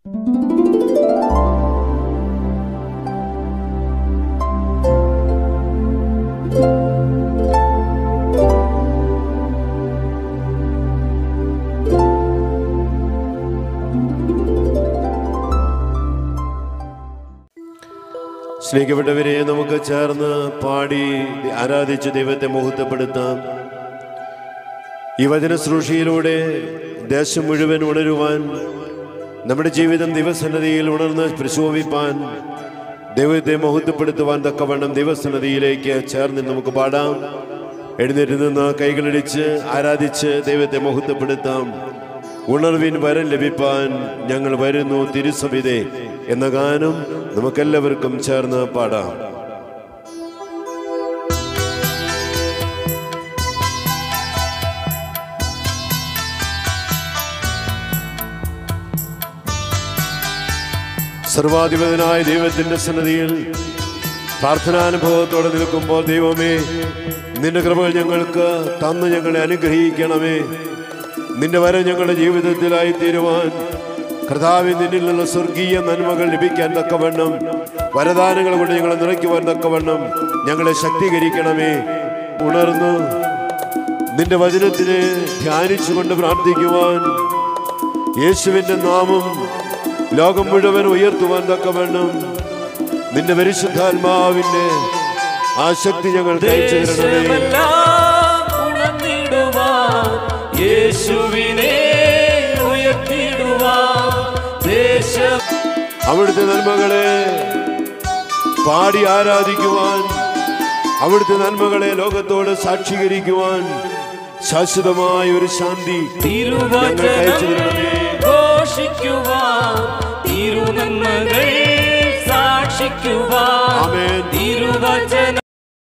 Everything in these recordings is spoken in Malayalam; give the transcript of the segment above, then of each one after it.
സ്നേഹിക്കപ്പെട്ടവരെ നമുക്ക് ചേർന്ന് പാടി ആരാധിച്ച് ദൈവത്തെ മുഹൂർത്തപ്പെടുത്താം ഈ വചന ശ്രുഷിയിലൂടെ ദേശം മുഴുവൻ ഉണരുവാൻ നമ്മുടെ ജീവിതം ദൈവസന്നതിയിൽ ഉണർന്ന് പ്രശോഭിപ്പാൻ ദൈവത്തെ മഹത്വപ്പെടുത്തുവാൻ തക്കവണ്ണം ദൈവസന്നതിയിലേക്ക് ചേർന്ന് നമുക്ക് പാടാം എഴുന്നേറ്റ് നിന്ന് കൈകളടിച്ച് ആരാധിച്ച് ദൈവത്തെ മഹത്വപ്പെടുത്താം ഉണർവിൻ വരം ലഭിപ്പാൻ ഞങ്ങൾ വരുന്നു തിരുസവിതേ എന്ന ഗാനം നമുക്കെല്ലാവർക്കും ചേർന്ന് പാടാം സർവാധിപതനായ ദൈവത്തിന്റെ സന്നദ്ധിയിൽ പ്രാർത്ഥനാനുഭവത്തോടെ നിൽക്കുമ്പോൾ ദൈവമേ നിന്റെ കൃപകൾ ഞങ്ങൾക്ക് തന്ന് ഞങ്ങളെ അനുഗ്രഹിക്കണമേ നിന്റെ വരം ഞങ്ങളുടെ ജീവിതത്തിലായി തീരുവാൻ കർത്താവിൽ നിന്നിൽ നിന്നുള്ള സ്വർഗീയ നന്മകൾ ലഭിക്കാൻ തക്കവണ്ണം വരദാനങ്ങൾ കൊണ്ട് ഞങ്ങളെ നിറയ്ക്കുവാൻ തക്കവണ്ണം ഞങ്ങളെ ശക്തീകരിക്കണമേ ഉണർന്ന് നിന്റെ വചനത്തിനെ ധ്യാനിച്ചുകൊണ്ട് പ്രാർത്ഥിക്കുവാൻ യേശുവിന്റെ നാമം ലോകം മുഴുവൻ ഉയർത്തുവാൻ തക്കവണ്ണം നിന്റെ പരിശുദ്ധാത്മാവിന്റെ ആ ശക്തി ഞങ്ങൾ അയച്ചു തരണമേ ദേശമെല്ലാം ഉണർന്നിടുവാൻ യേശുവിനെ ഉയർത്തിടുവാൻ ദേശം അവിടുത്തെ നന്മകളെ പാടി ആരാധിക്കുവാൻ അവിടുത്തെ നന്മകളെ ലോകത്തോട് സാക്ഷീകരിക്കുവാൻ ശാശ്വതമായ ഒരു ശാന്തി ഞങ്ങൾക്ക് അയച്ചു തിരുവചനം തരണമേ ഘോഷിക്കുവാൻ തിരുനന്മകൾ സാക്ഷിക്കുവാൻ ആമേൻ. തിരുവചനം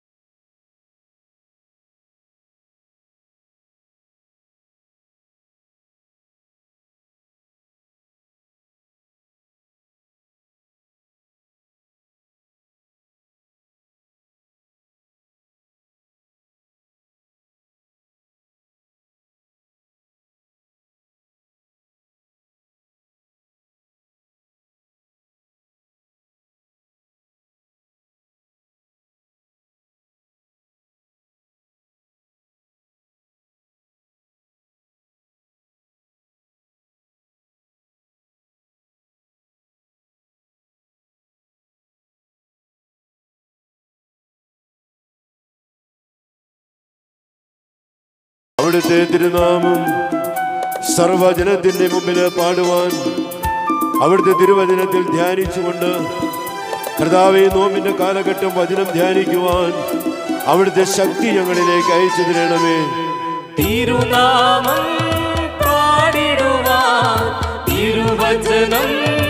അവിടുത്തെ തിരുനാമം സർവജനത്തിന്റെ മുമ്പിൽ പാടുവാൻ അവിടുത്തെ തിരുവചനത്തിൽ ധ്യാനിച്ചുകൊണ്ട് കർത്താവെ നോമിന്റെ കാലഘട്ടം വചനം ധ്യാനിക്കുവാൻ അവിടുത്തെ ശക്തി ഞങ്ങളിലേക്ക് അയച്ചു തരണമേ തിരുനാമം പാടിടുവാൻ തിരുവചനം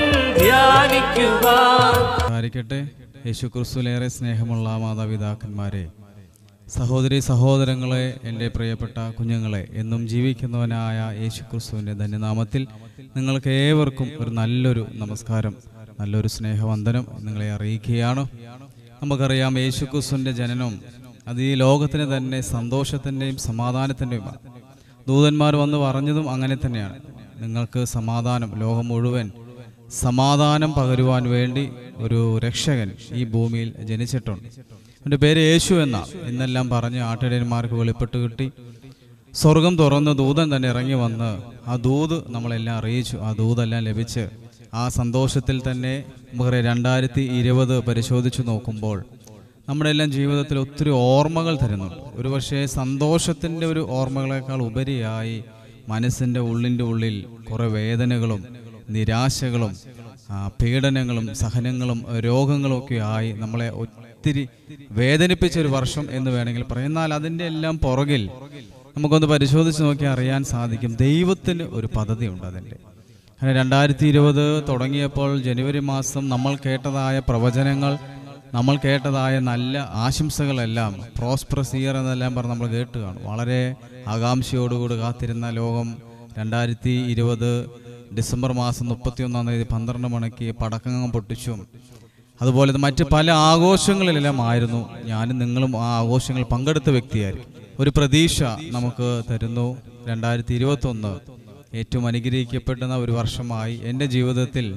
ധ്യാനിക്കുവാൻ ആയിരിക്കട്ടെ യേശു ക്രിസ്തുലേറെ സ്നേഹമുള്ള മാതാപിതാക്കന്മാരെ സഹോദരി സഹോദരങ്ങളെ എൻ്റെ പ്രിയപ്പെട്ട കുഞ്ഞുങ്ങളെ എന്നും ജീവിക്കുന്നവനായ യേശു ക്രിസ്തുവിൻ്റെ ധന്യനാമത്തിൽ നിങ്ങൾക്ക് ഏവർക്കും ഒരു നല്ലൊരു നമസ്കാരം നല്ലൊരു സ്നേഹവന്ദനം നിങ്ങളെ അറിയിക്കുകയാണ് നമുക്കറിയാം യേശു ക്രിസ്തുവിൻ്റെ ജനനം അത് ഈ ലോകത്തിന് തന്നെ സന്തോഷത്തിൻ്റെയും സമാധാനത്തിൻ്റെയുമാണ് ദൂതന്മാർ വന്ന് പറഞ്ഞതും അങ്ങനെ തന്നെയാണ് നിങ്ങൾക്ക് സമാധാനം ലോകം മുഴുവൻ സമാധാനം പകരുവാൻ വേണ്ടി ഒരു രക്ഷകൻ ഈ ഭൂമിയിൽ ജനിച്ചിട്ടുണ്ട് എൻ്റെ പേര് യേശു എന്ന എന്നെല്ലാം പറഞ്ഞ് ആട്ടിടയന്മാർക്ക് വെളിപ്പെട്ട് കിട്ടി സ്വർഗം തുറന്ന് ദൂതൻ തന്നെ ഇറങ്ങി വന്ന് ആ ദൂത് നമ്മളെല്ലാം അറിയിച്ചു ആ ദൂതെല്ലാം ലഭിച്ച് ആ സന്തോഷത്തിൽ തന്നെ നമുക്കറിയാം രണ്ടായിരത്തി ഇരുപത് പരിശോധിച്ച് നോക്കുമ്പോൾ നമ്മുടെ എല്ലാം ജീവിതത്തിൽ ഒത്തിരി ഓർമ്മകൾ തരുന്നുണ്ട് ഒരുപക്ഷെ സന്തോഷത്തിൻ്റെ ഒരു ഓർമ്മകളെക്കാൾ ഉപരിയായി മനസ്സിൻ്റെ ഉള്ളിൻ്റെ ഉള്ളിൽ കുറേ വേദനകളും നിരാശകളും ആ, പീഡനങ്ങളും സഹനങ്ങളും രോഗങ്ങളും ഒക്കെ ആയി നമ്മളെ ഒത്തിരി വേദനിപ്പിച്ച ഒരു വർഷം എന്ന് വേണമെങ്കിൽ പറയാം എന്നാൽ അതിൻ്റെ എല്ലാം പുറകിൽ നമുക്കൊന്ന് പരിശോധിച്ച് നോക്കിയാൽ അറിയാൻ സാധിക്കും ദൈവത്തിന് ഒരു പദ്ധതിയുണ്ട് അതിൻ്റെ അങ്ങനെ രണ്ടായിരത്തി ഇരുപത് തുടങ്ങിയപ്പോൾ ജനുവരി മാസം നമ്മൾ കേട്ടതായ പ്രവചനങ്ങൾ നമ്മൾ കേട്ടതായ നല്ല ആശംസകളെല്ലാം പ്രോസ്പെറസ് ഇയർ എന്നെല്ലാം പറഞ്ഞ് നമ്മൾ കേട്ട് കാണും വളരെ ആകാംക്ഷയോടുകൂടി കാത്തിരുന്ന ലോകം രണ്ടായിരത്തി ഇരുപത് ഡിസംബർ മാസം മുപ്പത്തിയൊന്നാം തീയതി പന്ത്രണ്ട് മണിക്ക് പടക്കങ്ങൾ പൊട്ടിച്ചും അതുപോലെ മറ്റ് പല ആഘോഷങ്ങളിലെല്ലാം ആയിരുന്നു ഞാനും നിങ്ങളും ആ ആഘോഷങ്ങൾ പങ്കെടുത്ത വ്യക്തിയായിരിക്കും ഒരു പ്രതീക്ഷ നമുക്ക് തരുന്നു രണ്ടായിരത്തി ഇരുപത്തൊന്ന് ഏറ്റവും അനുഗ്രഹിക്കപ്പെടുന്ന ഒരു വർഷമായി എൻ്റെ ജീവിതത്തിൽ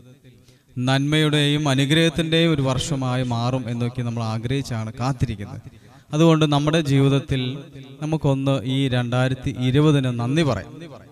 നന്മയുടെയും അനുഗ്രഹത്തിൻ്റെയും ഒരു വർഷമായി മാറും എന്നൊക്കെ നമ്മൾ ആഗ്രഹിച്ചാണ് കാത്തിരിക്കുന്നത് അതുകൊണ്ട് നമ്മുടെ ജീവിതത്തിൽ നമുക്കൊന്ന് ഈ രണ്ടായിരത്തി ഇരുപതിന് നന്ദി പറയാം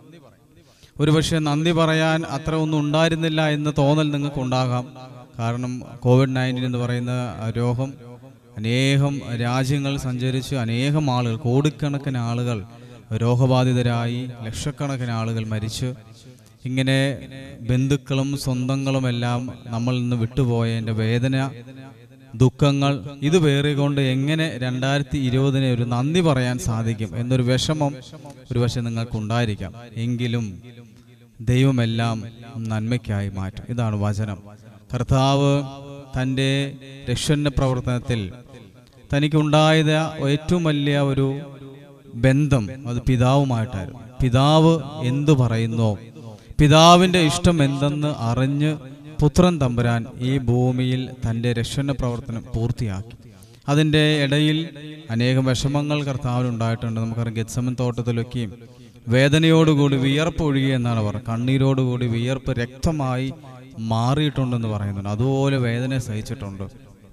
ഒരുപക്ഷെ നന്ദി പറയാൻ അത്ര ഒന്നും ഉണ്ടായിരുന്നില്ല എന്ന് തോന്നൽ നിങ്ങൾക്ക് ഉണ്ടാകാം കാരണം കോവിഡ് നയൻറ്റീൻ എന്ന് പറയുന്ന ആ രോഗം അനേകം രാജ്യങ്ങൾ സഞ്ചരിച്ച് അനേകം ആളുകൾ കോടിക്കണക്കിന് ആളുകൾ രോഗബാധിതരായി ലക്ഷക്കണക്കിന് ആളുകൾ മരിച്ചു ഇങ്ങനെ ബന്ധുക്കളും സ്വന്തങ്ങളും എല്ലാം നമ്മളിൽ നിന്ന് വിട്ടുപോയതിൻ്റെ വേദന ദുഃഖങ്ങൾ ഇത് പേറിക്കൊണ്ട് എങ്ങനെ രണ്ടായിരത്തി ഇരുപതിനെ ഒരു നന്ദി പറയാൻ സാധിക്കും എന്നൊരു വിഷമം ഒരുപക്ഷെ നിങ്ങൾക്കുണ്ടായിരിക്കാം എങ്കിലും ദൈവമെല്ലാം നന്മയ്ക്കായി മാറ്റും ഇതാണ് വചനം കർത്താവ് തൻ്റെ രക്ഷണ പ്രവർത്തനത്തിൽ തനിക്കുണ്ടായത് ഏറ്റവും വലിയ ഒരു ബന്ധം അത് പിതാവുമായിട്ടായിരുന്നു പിതാവ് എന്തു പറയുന്നോ പിതാവിൻ്റെ ഇഷ്ടം എന്തെന്ന് അറിഞ്ഞ് പുത്രൻ തമ്പുരാൻ ഈ ഭൂമിയിൽ തൻ്റെ രക്ഷണ പ്രവർത്തനം പൂർത്തിയാക്കി അതിൻ്റെ ഇടയിൽ അനേകം വിഷമങ്ങൾ കർത്താവിനുണ്ടായിട്ടുണ്ട് നമുക്കറിയാം ഗത്സമൻ തോട്ടത്തിലൊക്കെയും വേദനയോടുകൂടി വിയർപ്പ് ഒഴുകി എന്നാണ് പറയുന്നത് കണ്ണീരോടുകൂടി വിയർപ്പ് രക്തമായി മാറിയിട്ടുണ്ടെന്ന് പറയുന്നുണ്ട് അതുപോലെ വേദന സഹിച്ചിട്ടുണ്ട്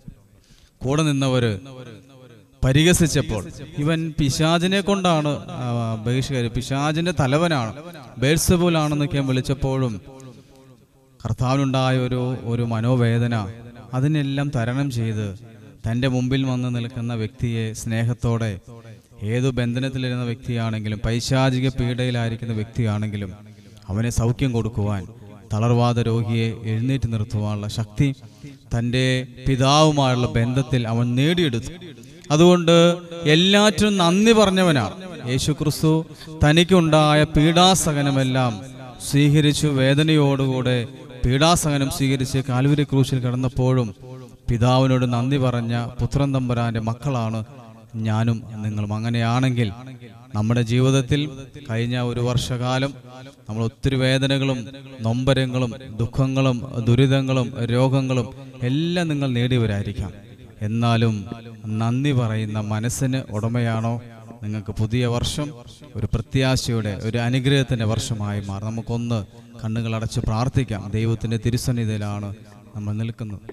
കൂടെ നിന്നവര് പരിഹസിച്ചപ്പോൾ ഇവൻ പിശാചിനെ കൊണ്ടാണ് ആ, ബഹിഷ്കരി പിശാചിന്റെ തലവനാണ് ബേഴ്സബുലാണെന്നൊക്കെ വിളിച്ചപ്പോഴും കർത്താവിനുണ്ടായ ഒരു ഒരു മനോവേദന അതിനെല്ലാം തരണം ചെയ്ത് തൻ്റെ മുമ്പിൽ വന്ന് നിൽക്കുന്ന വ്യക്തിയെ സ്നേഹത്തോടെ ഏതു ബന്ധനത്തിലിരുന്ന വ്യക്തിയാണെങ്കിലും പൈശാചിക പീഡയിലായിരിക്കുന്ന വ്യക്തിയാണെങ്കിലും അവനെ സൗഖ്യം കൊടുക്കുവാൻ തളർവാദ രോഗിയെ എഴുന്നേറ്റ് നിർത്തുവാനുള്ള ശക്തി തൻ്റെ പിതാവുമായുള്ള ബന്ധത്തിൽ അവൻ നേടിയെടുത്തു അതുകൊണ്ട് എല്ലാറ്റിനും നന്ദി പറഞ്ഞവനാണ് യേശുക്രിസ്തു തനിക്കുണ്ടായ പീഡാസഹനമെല്ലാം സ്വീകരിച്ചു വേദനയോടുകൂടെ പീഡാസഹനം സ്വീകരിച്ച് കാൽവരി ക്രൂശിൽ കിടന്നപ്പോഴും പിതാവിനോട് നന്ദി പറഞ്ഞ പുത്രൻ തമ്പുരാന്റെ മക്കളാണ് ഞാനും നിങ്ങളും അങ്ങനെയാണെങ്കിൽ നമ്മുടെ ജീവിതത്തിൽ കഴിഞ്ഞ ഒരു വർഷകാലം നമ്മൾ ഒത്തിരി വേദനകളും നൊമ്പരങ്ങളും ദുഃഖങ്ങളും ദുരിതങ്ങളും രോഗങ്ങളും എല്ലാം നിങ്ങൾ നേടിയവരായിരിക്കാം എന്നാലും നന്ദി പറയുന്ന മനസ്സിന് ഉടമയാണോ നിങ്ങൾക്ക് പുതിയ വർഷം ഒരു പ്രത്യാശയുടെ ഒരു അനുഗ്രഹത്തിന്റെ വർഷമായി മാറും നമുക്കൊന്ന് കണ്ണുകൾ അടച്ച് പ്രാർത്ഥിക്കാം ദൈവത്തിന്റെ തിരുസന്നിധിയിലാണ് നമ്മൾ നിൽക്കുന്നത്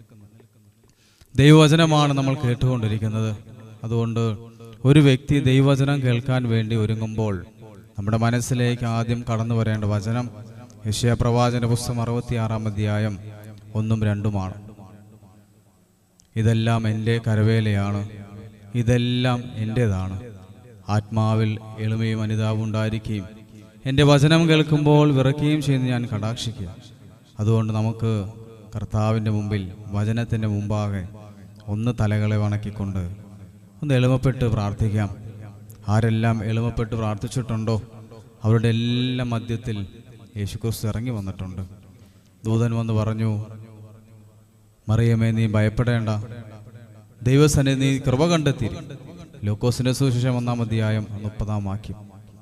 ദൈവവചനമാണ് നമ്മൾ കേട്ടുകൊണ്ടിരിക്കുന്നത് അതുകൊണ്ട് ഒരു വ്യക്തി ദൈവവചനം കേൾക്കാൻ വേണ്ടി ഒരുങ്ങുമ്പോൾ നമ്മുടെ മനസ്സിലേക്ക് ആദ്യം കടന്നു വരേണ്ട വചനം യശയ പ്രവാചന പുസ്തകം അറുപത്തിയാറാം അധ്യായം ഒന്നും രണ്ടുമാണ് ഇതെല്ലാം എൻ്റെ കരവേലയാണ് ഇതെല്ലാം എൻ്റേതാണ് ആത്മാവിൽ എളിമയും അനുതാപം ഉണ്ടായിരിക്കുകയും എൻ്റെ വചനം കേൾക്കുമ്പോൾ വിറയ്ക്കുകയും ചെയ്യുന്ന ഞാൻ കടാക്ഷിക്കുക അതുകൊണ്ട് നമുക്ക് കർത്താവിൻ്റെ മുമ്പിൽ വചനത്തിൻ്റെ മുമ്പാകെ ഒന്ന് തലകളെ വണക്കിക്കൊണ്ട് ഒന്ന് എളിമപ്പെട്ട് പ്രാർത്ഥിക്കാം ആരെല്ലാം എളിമപ്പെട്ട് പ്രാർത്ഥിച്ചിട്ടുണ്ടോ അവരുടെ എല്ലാ മധ്യത്തിൽ യേശുക്രിസ്തു ഇറങ്ങി വന്നിട്ടുണ്ട് ദൂതൻ വന്ന് പറഞ്ഞു മറിയമേ നീ ഭയപ്പെടേണ്ട ദൈവസന്നിധി നീ കൃപ കണ്ടെത്തി ലൂക്കോസിന്റെ സുവിശേഷം ഒന്നാം അധ്യായം മുപ്പതാം വാക്യം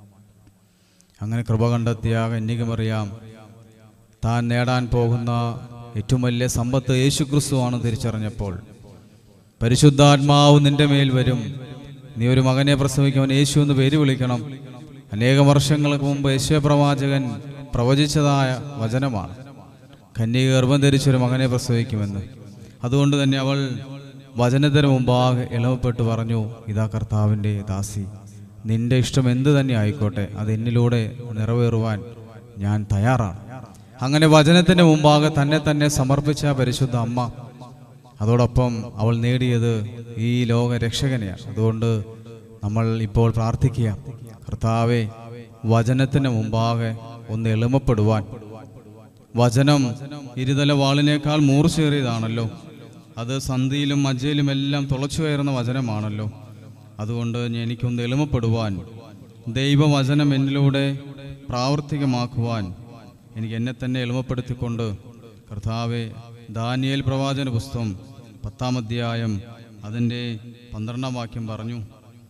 അങ്ങനെ കൃപ കണ്ടെത്തിയ കന്യകമറിയാം താൻ നേടാൻ പോകുന്ന ഏറ്റവും വലിയ സമ്പത്ത് യേശു ക്രിസ്തുവാണ് തിരിച്ചറിഞ്ഞപ്പോൾ പരിശുദ്ധാത്മാവ് നിന്റെ മേൽ വരും നീ ഒരു മകനെ പ്രസവിക്കുവാൻ യേശു എന്ന് പേര് വിളിക്കണം അനേകം വർഷങ്ങൾക്ക് മുമ്പ് യേശു പ്രവാചകൻ പ്രവചിച്ചതായ വചനമാണ് കന്യക ഗർഭം ധരിച്ചൊരു മകനെ പ്രസവിക്കുമെന്ന് അതുകൊണ്ട് തന്നെ അവൾ വചനത്തിന് മുമ്പാകെ ഇളവപ്പെട്ട് പറഞ്ഞു ഇതാ കർത്താവിൻ്റെ ദാസി നിന്റെ ഇഷ്ടം എന്ത് തന്നെ ആയിക്കോട്ടെ അത് എന്നിലൂടെ നിറവേറുവാൻ ഞാൻ തയ്യാറാണ് അങ്ങനെ വചനത്തിന് മുമ്പാകെ തന്നെ തന്നെ സമർപ്പിച്ച പരിശുദ്ധ അമ്മ അതോടൊപ്പം അവൾ നേടിയത് ഈ ലോക രക്ഷകനെയാണ് അതുകൊണ്ട് നമ്മൾ ഇപ്പോൾ പ്രാർത്ഥിക്കുക കർത്താവെ വചനത്തിന് മുമ്പാകെ ഒന്ന് എളിമപ്പെടുവാൻ വചനം ഇരുതല വാളിനേക്കാൾ മൂർച്ചേറിയതാണല്ലോ അത് സന്ധിയിലും മജ്ജയിലും എല്ലാം തുളച്ചു കയറുന്ന വചനമാണല്ലോ അതുകൊണ്ട് ഞാൻ എനിക്കൊന്ന് എളിമപ്പെടുവാൻ ദൈവവചനം എന്നിലൂടെ പ്രാവർത്തികമാക്കുവാൻ എനിക്ക് എന്നെ തന്നെ എളിമപ്പെടുത്തിക്കൊണ്ട് കർത്താവെ ദാനിയേൽ പ്രവാചന പുസ്തകം പത്താം അധ്യായം അതിൻ്റെ പന്ത്രണ്ടാം വാക്യം പറഞ്ഞു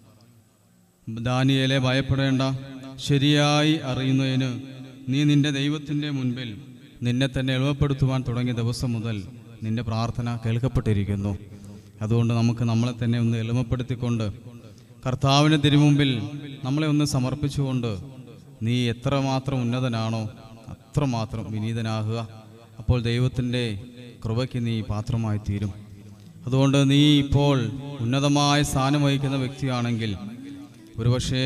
ദാനിയേലെ ഭയപ്പെടേണ്ട ശരിയായി അറിയുന്നതിന് നീ നിന്റെ ദൈവത്തിൻ്റെ മുൻപിൽ നിന്നെ തന്നെ എളുപ്പപ്പെടുത്തുവാൻ തുടങ്ങിയ ദിവസം മുതൽ നിന്റെ പ്രാർത്ഥന കേൾക്കപ്പെട്ടിരിക്കുന്നു അതുകൊണ്ട് നമുക്ക് നമ്മളെ തന്നെ ഒന്ന് എളിമപ്പെടുത്തിക്കൊണ്ട് കർത്താവിന് തിരുമുമ്പിൽ നമ്മളെ ഒന്ന് സമർപ്പിച്ചുകൊണ്ട് നീ എത്രമാത്രം ഉന്നതനാണോ അത്രമാത്രം വിനീതനാകുക അപ്പോൾ ദൈവത്തിൻ്റെ കൃപയ്ക്ക് നീ പാത്രമായി തീരും അതുകൊണ്ട് നീ ഇപ്പോൾ ഉന്നതമായ സ്ഥാനം വഹിക്കുന്ന വ്യക്തിയാണെങ്കിൽ ഒരുപക്ഷേ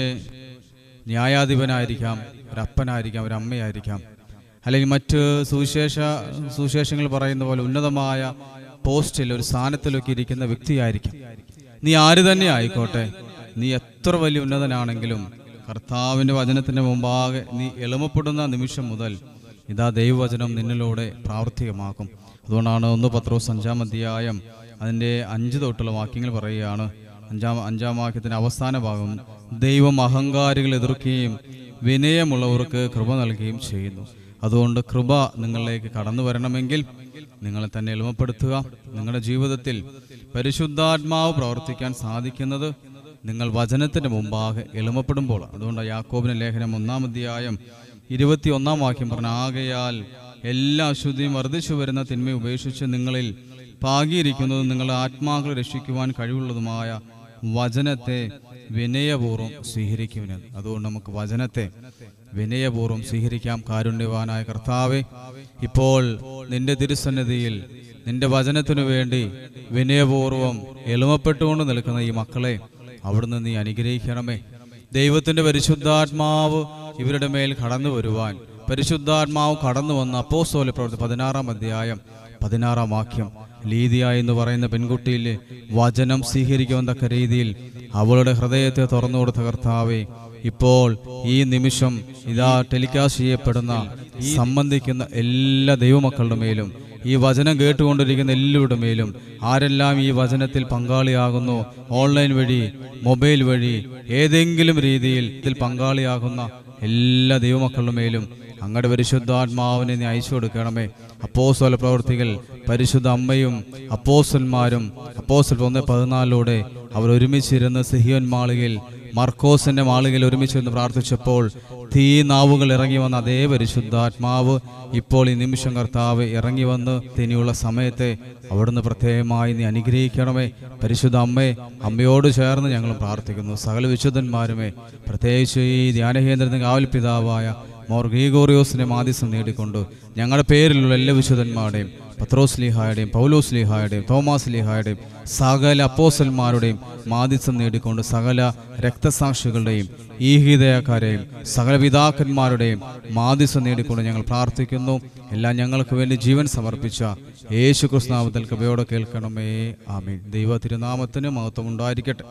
ന്യായാധിപനായിരിക്കാം ഒരപ്പനായിരിക്കാം ഒരമ്മയായിരിക്കാം അല്ലെങ്കിൽ മറ്റ് സുവിശേഷ സുവിശേഷങ്ങൾ പറയുന്ന പോലെ ഉന്നതമായ പോസ്റ്റിൽ ഒരു സ്ഥാനത്തിലൊക്കെ ഇരിക്കുന്ന വ്യക്തിയായിരിക്കാം നീ ആര് തന്നെ ആയിക്കോട്ടെ നീ എത്ര വലിയ ഉന്നതനാണെങ്കിലും കർത്താവിൻ്റെ വചനത്തിൻ്റെ മുമ്പാകെ നീ എളിമപ്പെടുന്ന നിമിഷം മുതൽ ഇതാ ദൈവവചനം നിന്നിലൂടെ പ്രാവർത്തികമാക്കും അതുകൊണ്ടാണ് ഒന്ന് പത്രോസ് അഞ്ചാം അധ്യായം അതിൻ്റെ അഞ്ച് തൊട്ടുള്ള വാക്യങ്ങൾ പറയുകയാണ് അഞ്ചാം അഞ്ചാം വാക്യത്തിൻ്റെ അവസാന ഭാഗം ദൈവം അഹങ്കാരികൾ എതിർക്കുകയും വിനയമുള്ളവർക്ക് കൃപ നൽകുകയും ചെയ്യുന്നു അതുകൊണ്ട് കൃപ നിങ്ങളിലേക്ക് കടന്നു വരണമെങ്കിൽ നിങ്ങളെ തന്നെ എളിമപ്പെടുത്തുക നിങ്ങളുടെ ജീവിതത്തിൽ പരിശുദ്ധാത്മാവ് പ്രവർത്തിക്കാൻ സാധിക്കുന്നത് നിങ്ങൾ വചനത്തിന്റെ മുമ്പാകെ എളിമപ്പെടുമ്പോൾ അതുകൊണ്ട് യാക്കോബിന്റെ ലേഖനം ഒന്നാം അധ്യായം ഇരുപത്തി ഒന്നാം വാക്യം പറഞ്ഞ ആകയാൽ എല്ലാ അശുദ്ധിയും വർദ്ധിച്ചു വരുന്ന തിന്മ ഉപേക്ഷിച്ച് നിങ്ങളിൽ പാകിയിരിക്കുന്നതും നിങ്ങളുടെ ആത്മാക്കളെ രക്ഷിക്കുവാൻ കഴിവുള്ളതുമായ വചനത്തെ വിനയപൂർവ്വം സ്വീകരിക്കുവിന് അതുകൊണ്ട് നമുക്ക് വചനത്തെ വിനയപൂർവ്വം സ്വീകരിക്കാം കാരുണ്യവാനായ കർത്താവെ ഇപ്പോൾ നിന്റെ തിരുസന്നിധിയിൽ നിന്റെ വചനത്തിനു വേണ്ടി വിനയപൂർവ്വം എളിമപ്പെട്ടുകൊണ്ട് നിൽക്കുന്ന ഈ മക്കളെ അവിടുന്ന് നീ അനുഗ്രഹിക്കണമേ ദൈവത്തിന്റെ പരിശുദ്ധാത്മാവ് ഇവരുടെ മേൽ കടന്നു വരുവാൻ പരിശുദ്ധാത്മാവ് കടന്നു വന്ന അപ്പോസ്തോല പ്രവർത്തി പതിനാറാം അധ്യായം പതിനാറാം വാക്യം ലീതിയ എന്ന് പറയുന്ന പെൺകുട്ടിയിലെ വചനം സ്വീകരിക്കുവാൻ തക്ക രീതിയിൽ അവളുടെ ഹൃദയത്തെ തുറന്നു കൊടുത്ത കർത്താവെ ഇപ്പോൾ ഈ നിമിഷം ഇതാ ടെലികാസ്റ്റ് ചെയ്യപ്പെടുന്ന സംബന്ധിക്കുന്ന എല്ലാ ദൈവമക്കളുടെ മേലും ഈ വചനം കേട്ടുകൊണ്ടിരിക്കുന്ന എല്ലാവരുടെ മേലും ആരെല്ലാം ഈ വചനത്തിൽ പങ്കാളിയാകുന്നു ഓൺലൈൻ വഴി മൊബൈൽ വഴി ഏതെങ്കിലും രീതിയിൽ ഇതിൽ പങ്കാളിയാകുന്ന എല്ലാ ദൈവമക്കളുടെ മേലും അങ്ങയുടെ പരിശുദ്ധാത്മാവിനെ നീ അയച്ചു കൊടുക്കണമേ അപ്പോസ്തല പ്രവർത്തികൾ പരിശുദ്ധ അമ്മയും അപ്പോസന്മാരും അപ്പോസ്റ്റൽ ഒന്ന് പതിനാലിലൂടെ അവർ ഒരുമിച്ചിരുന്ന് സിഹിയോൻ മാളികയിൽ മർക്കോസിന്റെ മാളികയിൽ ഒരുമിച്ചിരുന്ന് പ്രാർത്ഥിച്ചപ്പോൾ തീ നാവുകൾ ഇറങ്ങി വന്ന അതേ പരിശുദ്ധാത്മാവ് ഇപ്പോൾ ഈ നിമിഷം കർത്താവ് ഇറങ്ങി വന്ന് ഇനിയുള്ള സമയത്തെ അവിടുന്ന് പ്രത്യേകമായി നീ അനുഗ്രഹിക്കണമേ പരിശുദ്ധ അമ്മേ അമ്മയോട് ചേർന്ന് ഞങ്ങൾ പ്രാർത്ഥിക്കുന്നു സകല വിശുദ്ധന്മാരുമേ പ്രത്യേകിച്ച് ഈ ധ്യാനകേന്ദ്രത്തിന് കാവൽ പിതാവായ മോർ ഗ്രീഗോറിയോസിന്റെ മാധ്യസം നേടിക്കൊണ്ട് ഞങ്ങളുടെ പേരിലുള്ള എല്ലാ വിശുദ്ധന്മാരുടെയും പത്രോസ് ലീഹായുടെയും പൗലോസ് ലീഹായുടെയും തോമാസ് ലീഹായുടെയും സകല അപ്പോസന്മാരുടെയും മാധ്യസം നേടിക്കൊണ്ട് സകല രക്തസാക്ഷികളുടെയും ഈഹിതയക്കാരെയും സകല പിതാക്കന്മാരുടെയും മാധ്യസം നേടിക്കൊണ്ട് ഞങ്ങൾ പ്രാർത്ഥിക്കുന്നു എല്ലാം ഞങ്ങൾക്ക് വേണ്ടി ജീവൻ സമർപ്പിച്ച യേശു കൃഷ്ണനാമത്തിൽ കൃപയോടെ കേൾക്കണമേ ആമീൻ ദൈവ തിരുനാമത്തിന് മഹത്വം ഉണ്ടായിരിക്കട്ടെ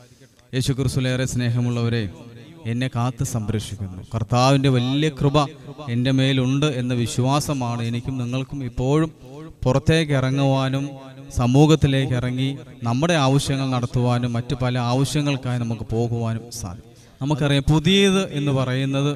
യേശു ക്രിസ്തുലേറെ സ്നേഹമുള്ളവരെ എന്നെ കാത്ത് സംരക്ഷിക്കുന്നു കർത്താവിൻ്റെ വലിയ കൃപ എൻ്റെ മേലുണ്ട് എന്ന വിശ്വാസമാണ് എനിക്കും നിങ്ങൾക്കും ഇപ്പോഴും പുറത്തേക്ക് ഇറങ്ങുവാനും സമൂഹത്തിലേക്ക് ഇറങ്ങി നമ്മുടെ ആവശ്യങ്ങൾ നടത്തുവാനും മറ്റു പല ആവശ്യങ്ങൾക്കായി നമുക്ക് പോകുവാനും സാധിക്കും നമുക്കറിയാം പുതിയത് എന്ന് പറയുന്നത്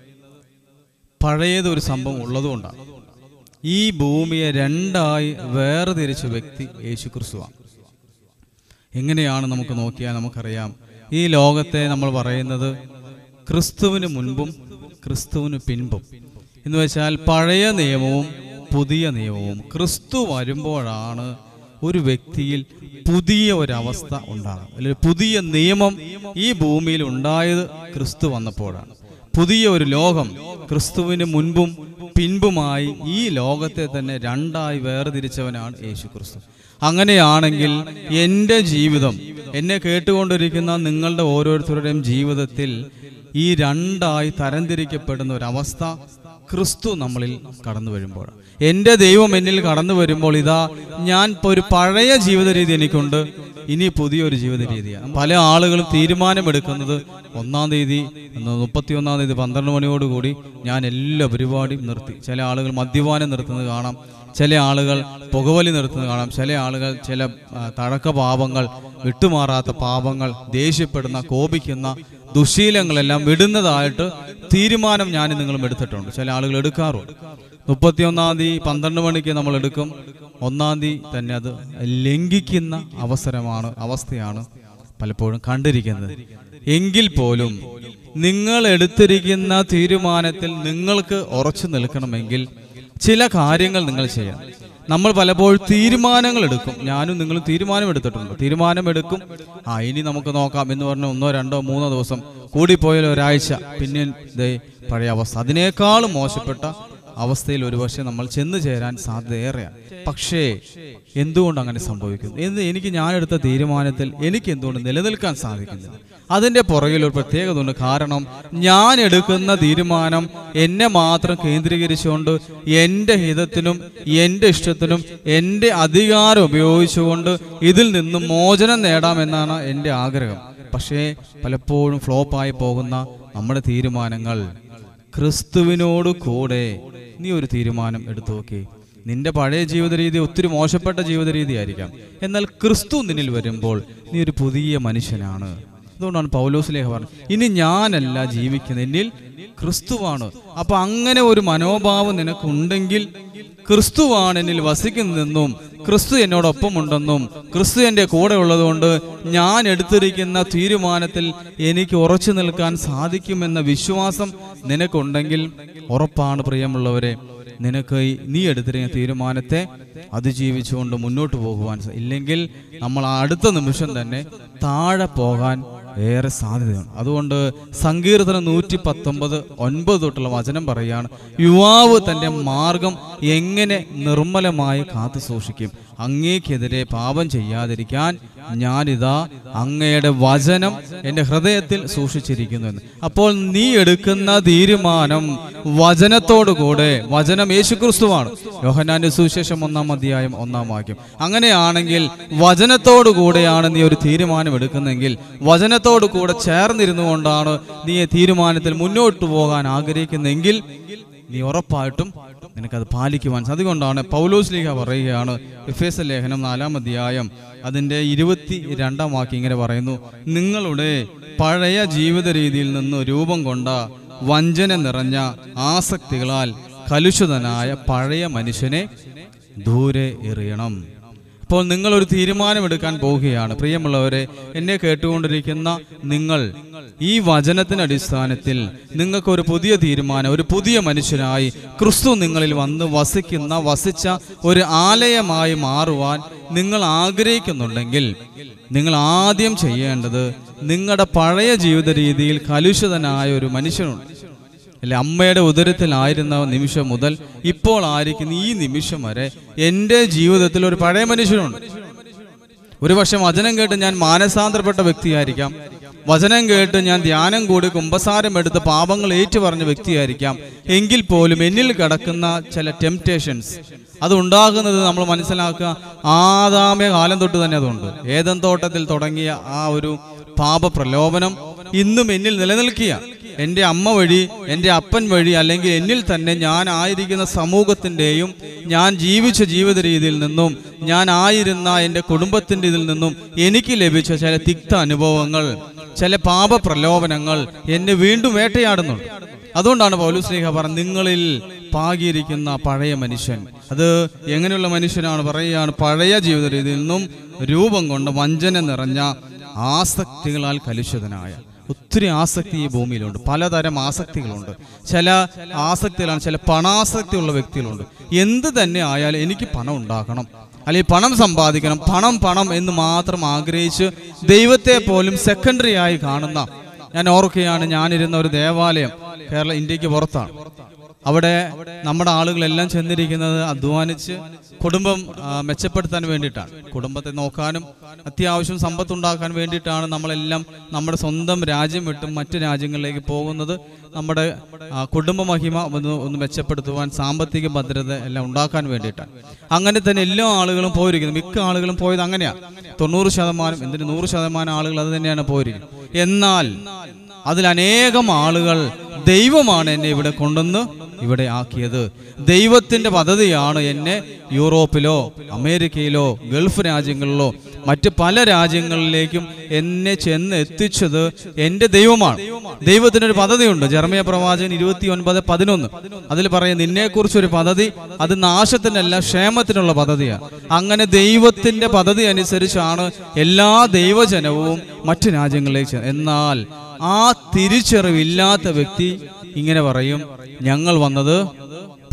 പഴയത് ഒരു സംഭവം ഉള്ളതുകൊണ്ടാണ് ഈ ഭൂമിയെ രണ്ടായി വേർതിരിച്ച വ്യക്തി യേശു ക്രിസ്തുവാണ് എങ്ങനെയാണ് നമുക്ക് നോക്കിയാൽ നമുക്കറിയാം ഈ ലോകത്തെ നമ്മൾ പറയുന്നത് ക്രിസ്തുവിന് മുൻപും ക്രിസ്തുവിന് പിൻപും എന്ന് വെച്ചാൽ പഴയ നിയമവും പുതിയ നിയമവും ക്രിസ്തു വരുമ്പോഴാണ് ഒരു വ്യക്തിയിൽ പുതിയ ഒരവസ്ഥ ഉണ്ടാകുന്നത് അല്ലെങ്കിൽ പുതിയ നിയമം ഈ ഭൂമിയിൽ ഉണ്ടായത് ക്രിസ്തു വന്നപ്പോഴാണ് പുതിയ ഒരു ലോകം ക്രിസ്തുവിന് മുൻപും പിൻപുമായി ഈ ലോകത്തെ തന്നെ രണ്ടായി വേർതിരിച്ചവനാണ് യേശു ക്രിസ്തു അങ്ങനെയാണെങ്കിൽ എൻ്റെ ജീവിതം എന്നെ കേട്ടുകൊണ്ടിരിക്കുന്ന നിങ്ങളുടെ ഓരോരുത്തരുടെയും ജീവിതത്തിൽ ഈ രണ്ടായി തരംതിരിക്കപ്പെടുന്ന ഒരവസ്ഥ ക്രിസ്തു നമ്മളിൽ കടന്നു വരുമ്പോൾ എൻ്റെ ദൈവം എന്നിൽ കടന്നു വരുമ്പോൾ ഇതാ ഞാൻ ഇപ്പോൾ ഒരു പഴയ ജീവിത രീതി എനിക്കുണ്ട് ഇനി പുതിയൊരു ജീവിത രീതിയാണ് പല ആളുകളും തീരുമാനമെടുക്കുന്നത് ഒന്നാം തീയതി മുപ്പത്തി ഒന്നാം തീയതി പന്ത്രണ്ട് മണിയോടുകൂടി ഞാൻ എല്ലാ പരിപാടിയും നിർത്തി ചില ആളുകൾ മദ്യപാനം നിർത്തുന്നത് കാണാം ചില ആളുകൾ പുകവലി നിർത്തുന്നത് കാണാം ചില ആളുകൾ ചില ആ, തഴക്ക പാപങ്ങൾ വിട്ടുമാറാത്ത പാപങ്ങൾ ദേഷ്യപ്പെടുന്ന കോപിക്കുന്ന ദുശീലങ്ങളെല്ലാം വിടുന്നതായിട്ട് തീരുമാനം ഞാൻ നിങ്ങളും എടുത്തിട്ടുണ്ട് ചില ആളുകൾ എടുക്കാറുണ്ട് മുപ്പത്തിയൊന്നാം തീയതി പന്ത്രണ്ട് മണിക്ക് നമ്മൾ എടുക്കും ഒന്നാം തീയതി തന്നെ അത് ലംഘിക്കുന്ന അവസരമാണ് അവസ്ഥയാണ് പലപ്പോഴും കണ്ടിരിക്കുന്നത് എങ്കിൽ പോലും നിങ്ങൾ എടുത്തിരിക്കുന്ന തീരുമാനത്തിൽ നിങ്ങൾക്ക് ഉറച്ചു നിൽക്കണമെങ്കിൽ ചില കാര്യങ്ങൾ നിങ്ങൾ ചെയ്യണം നമ്മൾ പലപ്പോഴും തീരുമാനങ്ങൾ എടുക്കും ഞാനും നിങ്ങളും തീരുമാനം എടുത്തിട്ടുണ്ട് തീരുമാനം എടുക്കും ആ ഇനി നമുക്ക് നോക്കാം എന്ന് പറഞ്ഞ ഒന്നോ രണ്ടോ മൂന്നോ ദിവസം കൂടിപ്പോയാൽ ഒരാഴ്ച പിന്നെ ദേ പഴയ അവസ്ഥ അതിനേക്കാളും മോശപ്പെട്ട അവസ്ഥയിൽ ഒരുപക്ഷെ നമ്മൾ ചെന്ന് ചേരാൻ സാധ്യത ഏറെയാണ് പക്ഷേ എന്തുകൊണ്ട് അങ്ങനെ സംഭവിക്കുന്നു എന്ന് എനിക്ക് ഞാനെടുത്ത തീരുമാനത്തിൽ എനിക്ക് എന്തുകൊണ്ട് നിലനിൽക്കാൻ സാധിക്കുന്നില്ല അതിൻ്റെ പുറകിൽ ഒരു പ്രത്യേകത ഉണ്ട് കാരണം ഞാൻ എടുക്കുന്ന തീരുമാനം എന്നെ മാത്രം കേന്ദ്രീകരിച്ചുകൊണ്ട് എൻ്റെ ഹിതത്തിനും എൻ്റെ ഇഷ്ടത്തിനും എൻ്റെ അധികാരം ഉപയോഗിച്ചുകൊണ്ട് ഇതിൽ നിന്നും മോചനം നേടാമെന്നാണ് എൻ്റെ ആഗ്രഹം പക്ഷേ പലപ്പോഴും ഫ്ലോപ്പായി പോകുന്ന നമ്മുടെ തീരുമാനങ്ങൾ ക്രിസ്തുവിനോട് കൂടെ നീ ഒരു തീരുമാനം എടുത്തു നോക്കി നിന്റെ പഴയ ജീവിത രീതി ഒത്തിരി മോശപ്പെട്ട ജീവിത രീതി ആയിരിക്കാം എന്നാൽ ക്രിസ്തു നിന്നിൽ വരുമ്പോൾ നീ ഒരു പുതിയ മനുഷ്യനാണ് അതുകൊണ്ടാണ് പൗലോസ് ലേഖ പറഞ്ഞത് ഇനി ഞാനല്ല ജീവിക്കുന്നത് എന്നിൽ ക്രിസ്തുവാണ് അപ്പൊ അങ്ങനെ ഒരു മനോഭാവം നിനക്കുണ്ടെങ്കിൽ ക്രിസ്തുവാണ് എന്നിൽ വസിക്കുന്നതെന്നും ക്രിസ്തു എന്നോടൊപ്പം ഉണ്ടെന്നും ക്രിസ്തു എൻ്റെ കൂടെ ഉള്ളതുകൊണ്ട് ഞാൻ എടുത്തിരിക്കുന്ന തീരുമാനത്തിൽ എനിക്ക് ഉറച്ചു നിൽക്കാൻ സാധിക്കുമെന്ന വിശ്വാസം നിനക്കുണ്ടെങ്കിൽ ഉറപ്പാണ് പ്രിയമുള്ളവരെ നിനക്ക് ഈ- നീ എടുത്തിരിക്കുന്ന തീരുമാനത്തെ അതിജീവിച്ചുകൊണ്ട് മുന്നോട്ട് പോകുവാൻ സ- ഇല്ലെങ്കിൽ നമ്മൾ ആ അടുത്ത നിമിഷം തന്നെ താഴെ പോകാൻ ഏറെ സാധ്യതയുണ്ട് അതുകൊണ്ട് സങ്കീർത്തനം നൂറ്റി പത്തൊമ്പത് ഒൻപത് തൊട്ടുള്ള വചനം പറയാണ് യുവാവ് തൻ്റെ മാർഗം എങ്ങനെ നിർമ്മലമായി കാത്തു സൂക്ഷിക്കും അങ്ങേക്കെതിരെ പാപം ചെയ്യാതിരിക്കാൻ ഞാനിതാ അങ്ങയുടെ വചനം എൻ്റെ ഹൃദയത്തിൽ സൂക്ഷിച്ചിരിക്കുന്നു എന്ന് അപ്പോൾ നീ എടുക്കുന്ന തീരുമാനം വചനത്തോടു കൂടെ വചനം യേശുക്രിസ്തുവാണ് യോഹന്നാന്റെ സുവിശേഷം ഒന്നാം അധ്യായം ഒന്നാം വാക്യം അങ്ങനെയാണെങ്കിൽ വചനത്തോടു കൂടെയാണ് നീ ഒരു തീരുമാനം എടുക്കുന്നെങ്കിൽ വചനത്തോടു കൂടെ ചേർന്നിരുന്നു കൊണ്ടാണ് നീ ഈ തീരുമാനത്തിൽ മുന്നോട്ട് പോകാൻ ആഗ്രഹിക്കുന്നെങ്കിൽ നീ ഉറപ്പായിട്ടും നിനക്കത് പാലിക്കുവാൻ സാധിക്കും. അതുകൊണ്ടാണ് പൗലോസ് ലീഗ പറയുകയാണ് എഫ് എസ് ലേഖനം നാലാം അധ്യായം അതിൻ്റെ ഇരുപത്തി രണ്ടാം വാക്യം ഇങ്ങനെ പറയുന്നു നിങ്ങളുടെ പഴയ ജീവിത രീതിയിൽ നിന്ന് രൂപം കൊണ്ട വഞ്ചന നിറഞ്ഞ ആസക്തികളാൽ കലുഷിതനായ പഴയ മനുഷ്യനെ ദൂരെ എറിയണം അപ്പോൾ നിങ്ങൾ ഒരു തീരുമാനമെടുക്കാൻ പോവുകയാണ് പ്രിയമുള്ളവരെ എന്നെ കേട്ടുകൊണ്ടിരിക്കുന്ന നിങ്ങൾ ഈ വചനത്തിന്റെ അടിസ്ഥാനത്തിൽ നിങ്ങൾക്ക് ഒരു പുതിയ തീരുമാനം ഒരു പുതിയ മനുഷ്യനായി ക്രിസ്തു നിങ്ങളിൽ വന്ന് വസിക്കുന്ന വസിച്ച ഒരു ആലയമായി മാറുവാൻ നിങ്ങൾ ആഗ്രഹിക്കുന്നുണ്ടെങ്കിൽ നിങ്ങൾ ആദ്യം ചെയ്യേണ്ടത് നിങ്ങളുടെ പഴയ ജീവിത രീതിയിൽ കലുഷിതനായ ഒരു മനുഷ്യനുണ്ട് അല്ലെ അമ്മയുടെ ഉദരത്തിലായിരുന്ന നിമിഷം മുതൽ ഇപ്പോൾ ആയിരിക്കുന്ന ഈ നിമിഷം വരെ എൻ്റെ ജീവിതത്തിൽ ഒരു പഴയ മനുഷ്യനുണ്ട് ഒരു പക്ഷെ വചനം കേട്ട് ഞാൻ മാനസാന്തരപ്പെട്ട വ്യക്തിയായിരിക്കാം വചനം കേട്ട് ഞാൻ ധ്യാനം കൂടി കുമ്പസാരം എടുത്ത് പാപങ്ങൾ ഏറ്റുപറഞ്ഞ വ്യക്തിയായിരിക്കാം എങ്കിൽ പോലും എന്നിൽ കിടക്കുന്ന ചില ടെംപ്റ്റേഷൻസ് അത് ഉണ്ടാകുന്നത് നമ്മൾ മനസ്സിലാക്കുക ആദാമ്യ കാലം തൊട്ട് തന്നെ അതുണ്ട് ഏതൻ തോട്ടത്തിൽ തുടങ്ങിയ ആ ഒരു പാപ പ്രലോഭനം ഇന്നും എന്നിൽ നിലനിൽക്കുക എൻ്റെ അമ്മ വഴി എൻ്റെ അപ്പൻ വഴി അല്ലെങ്കിൽ എന്നിൽ തന്നെ ഞാൻ ആയിരിക്കുന്ന സമൂഹത്തിൻ്റെയും ഞാൻ ജീവിച്ച ജീവിത രീതിയിൽ നിന്നും ഞാൻ ആയിരുന്ന എൻ്റെ കുടുംബത്തിൻ്റെ ഇതിൽ നിന്നും എനിക്ക് ലഭിച്ച ചില തിക്ത അനുഭവങ്ങൾ ചില പാപ പ്രലോഭനങ്ങൾ എന്നെ വീണ്ടും വേട്ടയാടുന്നുണ്ട് അതുകൊണ്ടാണ് പൗലുസ്ലീഹ പറഞ്ഞത് നിങ്ങളിൽ പാകിയിരിക്കുന്ന പഴയ മനുഷ്യൻ അത് എങ്ങനെയുള്ള മനുഷ്യനാണ് പറയുകയാണ് പഴയ ജീവിത രീതിയിൽ നിന്നും രൂപം കൊണ്ട് വഞ്ചന നിറഞ്ഞ ആസക്തികളാൽ കലുഷിതനായ ഒത്തിരി ആസക്തി ഈ ഭൂമിയിലുണ്ട് പലതരം ആസക്തികളുണ്ട് ചില ആസക്തികളാണ് ചില പണാസക്തിയുള്ള വ്യക്തികളുണ്ട് എന്ത് തന്നെ ആയാലും എനിക്ക് പണം ഉണ്ടാക്കണം അല്ലെങ്കിൽ പണം സമ്പാദിക്കണം പണം പണം എന്ന് മാത്രം ആഗ്രഹിച്ച് ദൈവത്തെ പോലും സെക്കൻഡറി ആയി കാണുന്ന ഞാൻ ഓർക്കുകയാണ് ഞാനിരുന്ന ഒരു ദേവാലയം കേരള ഇന്ത്യക്ക് പുറത്താണ് അവിടെ നമ്മുടെ ആളുകളെല്ലാം ചെന്നിരിക്കുന്നത് അധ്വാനിച്ച് കുടുംബം ആ, മെച്ചപ്പെടുത്താൻ വേണ്ടിയിട്ടാണ് കുടുംബത്തെ നോക്കാനും അത്യാവശ്യം സമ്പത്തുണ്ടാക്കാൻ വേണ്ടിയിട്ടാണ് നമ്മളെല്ലാം നമ്മുടെ സ്വന്തം രാജ്യം വിട്ടും മറ്റു രാജ്യങ്ങളിലേക്ക് പോകുന്നത് നമ്മുടെ ആ, കുടുംബ മഹിമ ഒന്ന് ഒന്ന് മെച്ചപ്പെടുത്തുവാൻ സാമ്പത്തിക ഭദ്രത എല്ലാം ഉണ്ടാക്കാൻ വേണ്ടിയിട്ടാണ് അങ്ങനെ തന്നെ എല്ലാ ആളുകളും പോയിരിക്കുന്നത് മിക്ക ആളുകളും പോയത് അങ്ങനെയാണ് തൊണ്ണൂറ് ശതമാനം എന്തിന് നൂറ് ശതമാനം ആളുകൾ അത് തന്നെയാണ് പോയിരിക്കുന്നത് എന്നാൽ അതിൽ അനേകം ആളുകൾ ദൈവമാണ് എന്നെ ഇവിടെ കൊണ്ടുവന്ന് ഇവിടെ ആക്കിയത് ദൈവത്തിന്റെ പദ്ധതിയാണ് എന്നെ യൂറോപ്പിലോ അമേരിക്കയിലോ ഗൾഫ് രാജ്യങ്ങളിലോ മറ്റ് പല രാജ്യങ്ങളിലേക്കും എന്നെ ചെന്ന് എത്തിച്ചത് എൻ്റെ ദൈവമാണ് ദൈവത്തിനൊരു പദ്ധതിയുണ്ട് ജർമ്മയ പ്രവാചകൻ ഇരുപത്തി ഒൻപത് പതിനൊന്ന് അതിൽ പറയും നിന്നെക്കുറിച്ചൊരു പദ്ധതി അത് നാശത്തിനല്ല ക്ഷേമത്തിനുള്ള പദ്ധതിയാണ് അങ്ങനെ ദൈവത്തിന്റെ പദ്ധതി അനുസരിച്ചാണ് എല്ലാ ദൈവജനവും മറ്റു രാജ്യങ്ങളിലേക്ക് ചെ- എന്നാൽ ആ തിരിച്ചറിവില്ലാത്ത വ്യക്തി ഇങ്ങനെ പറയും ഞങ്ങൾ വന്നത്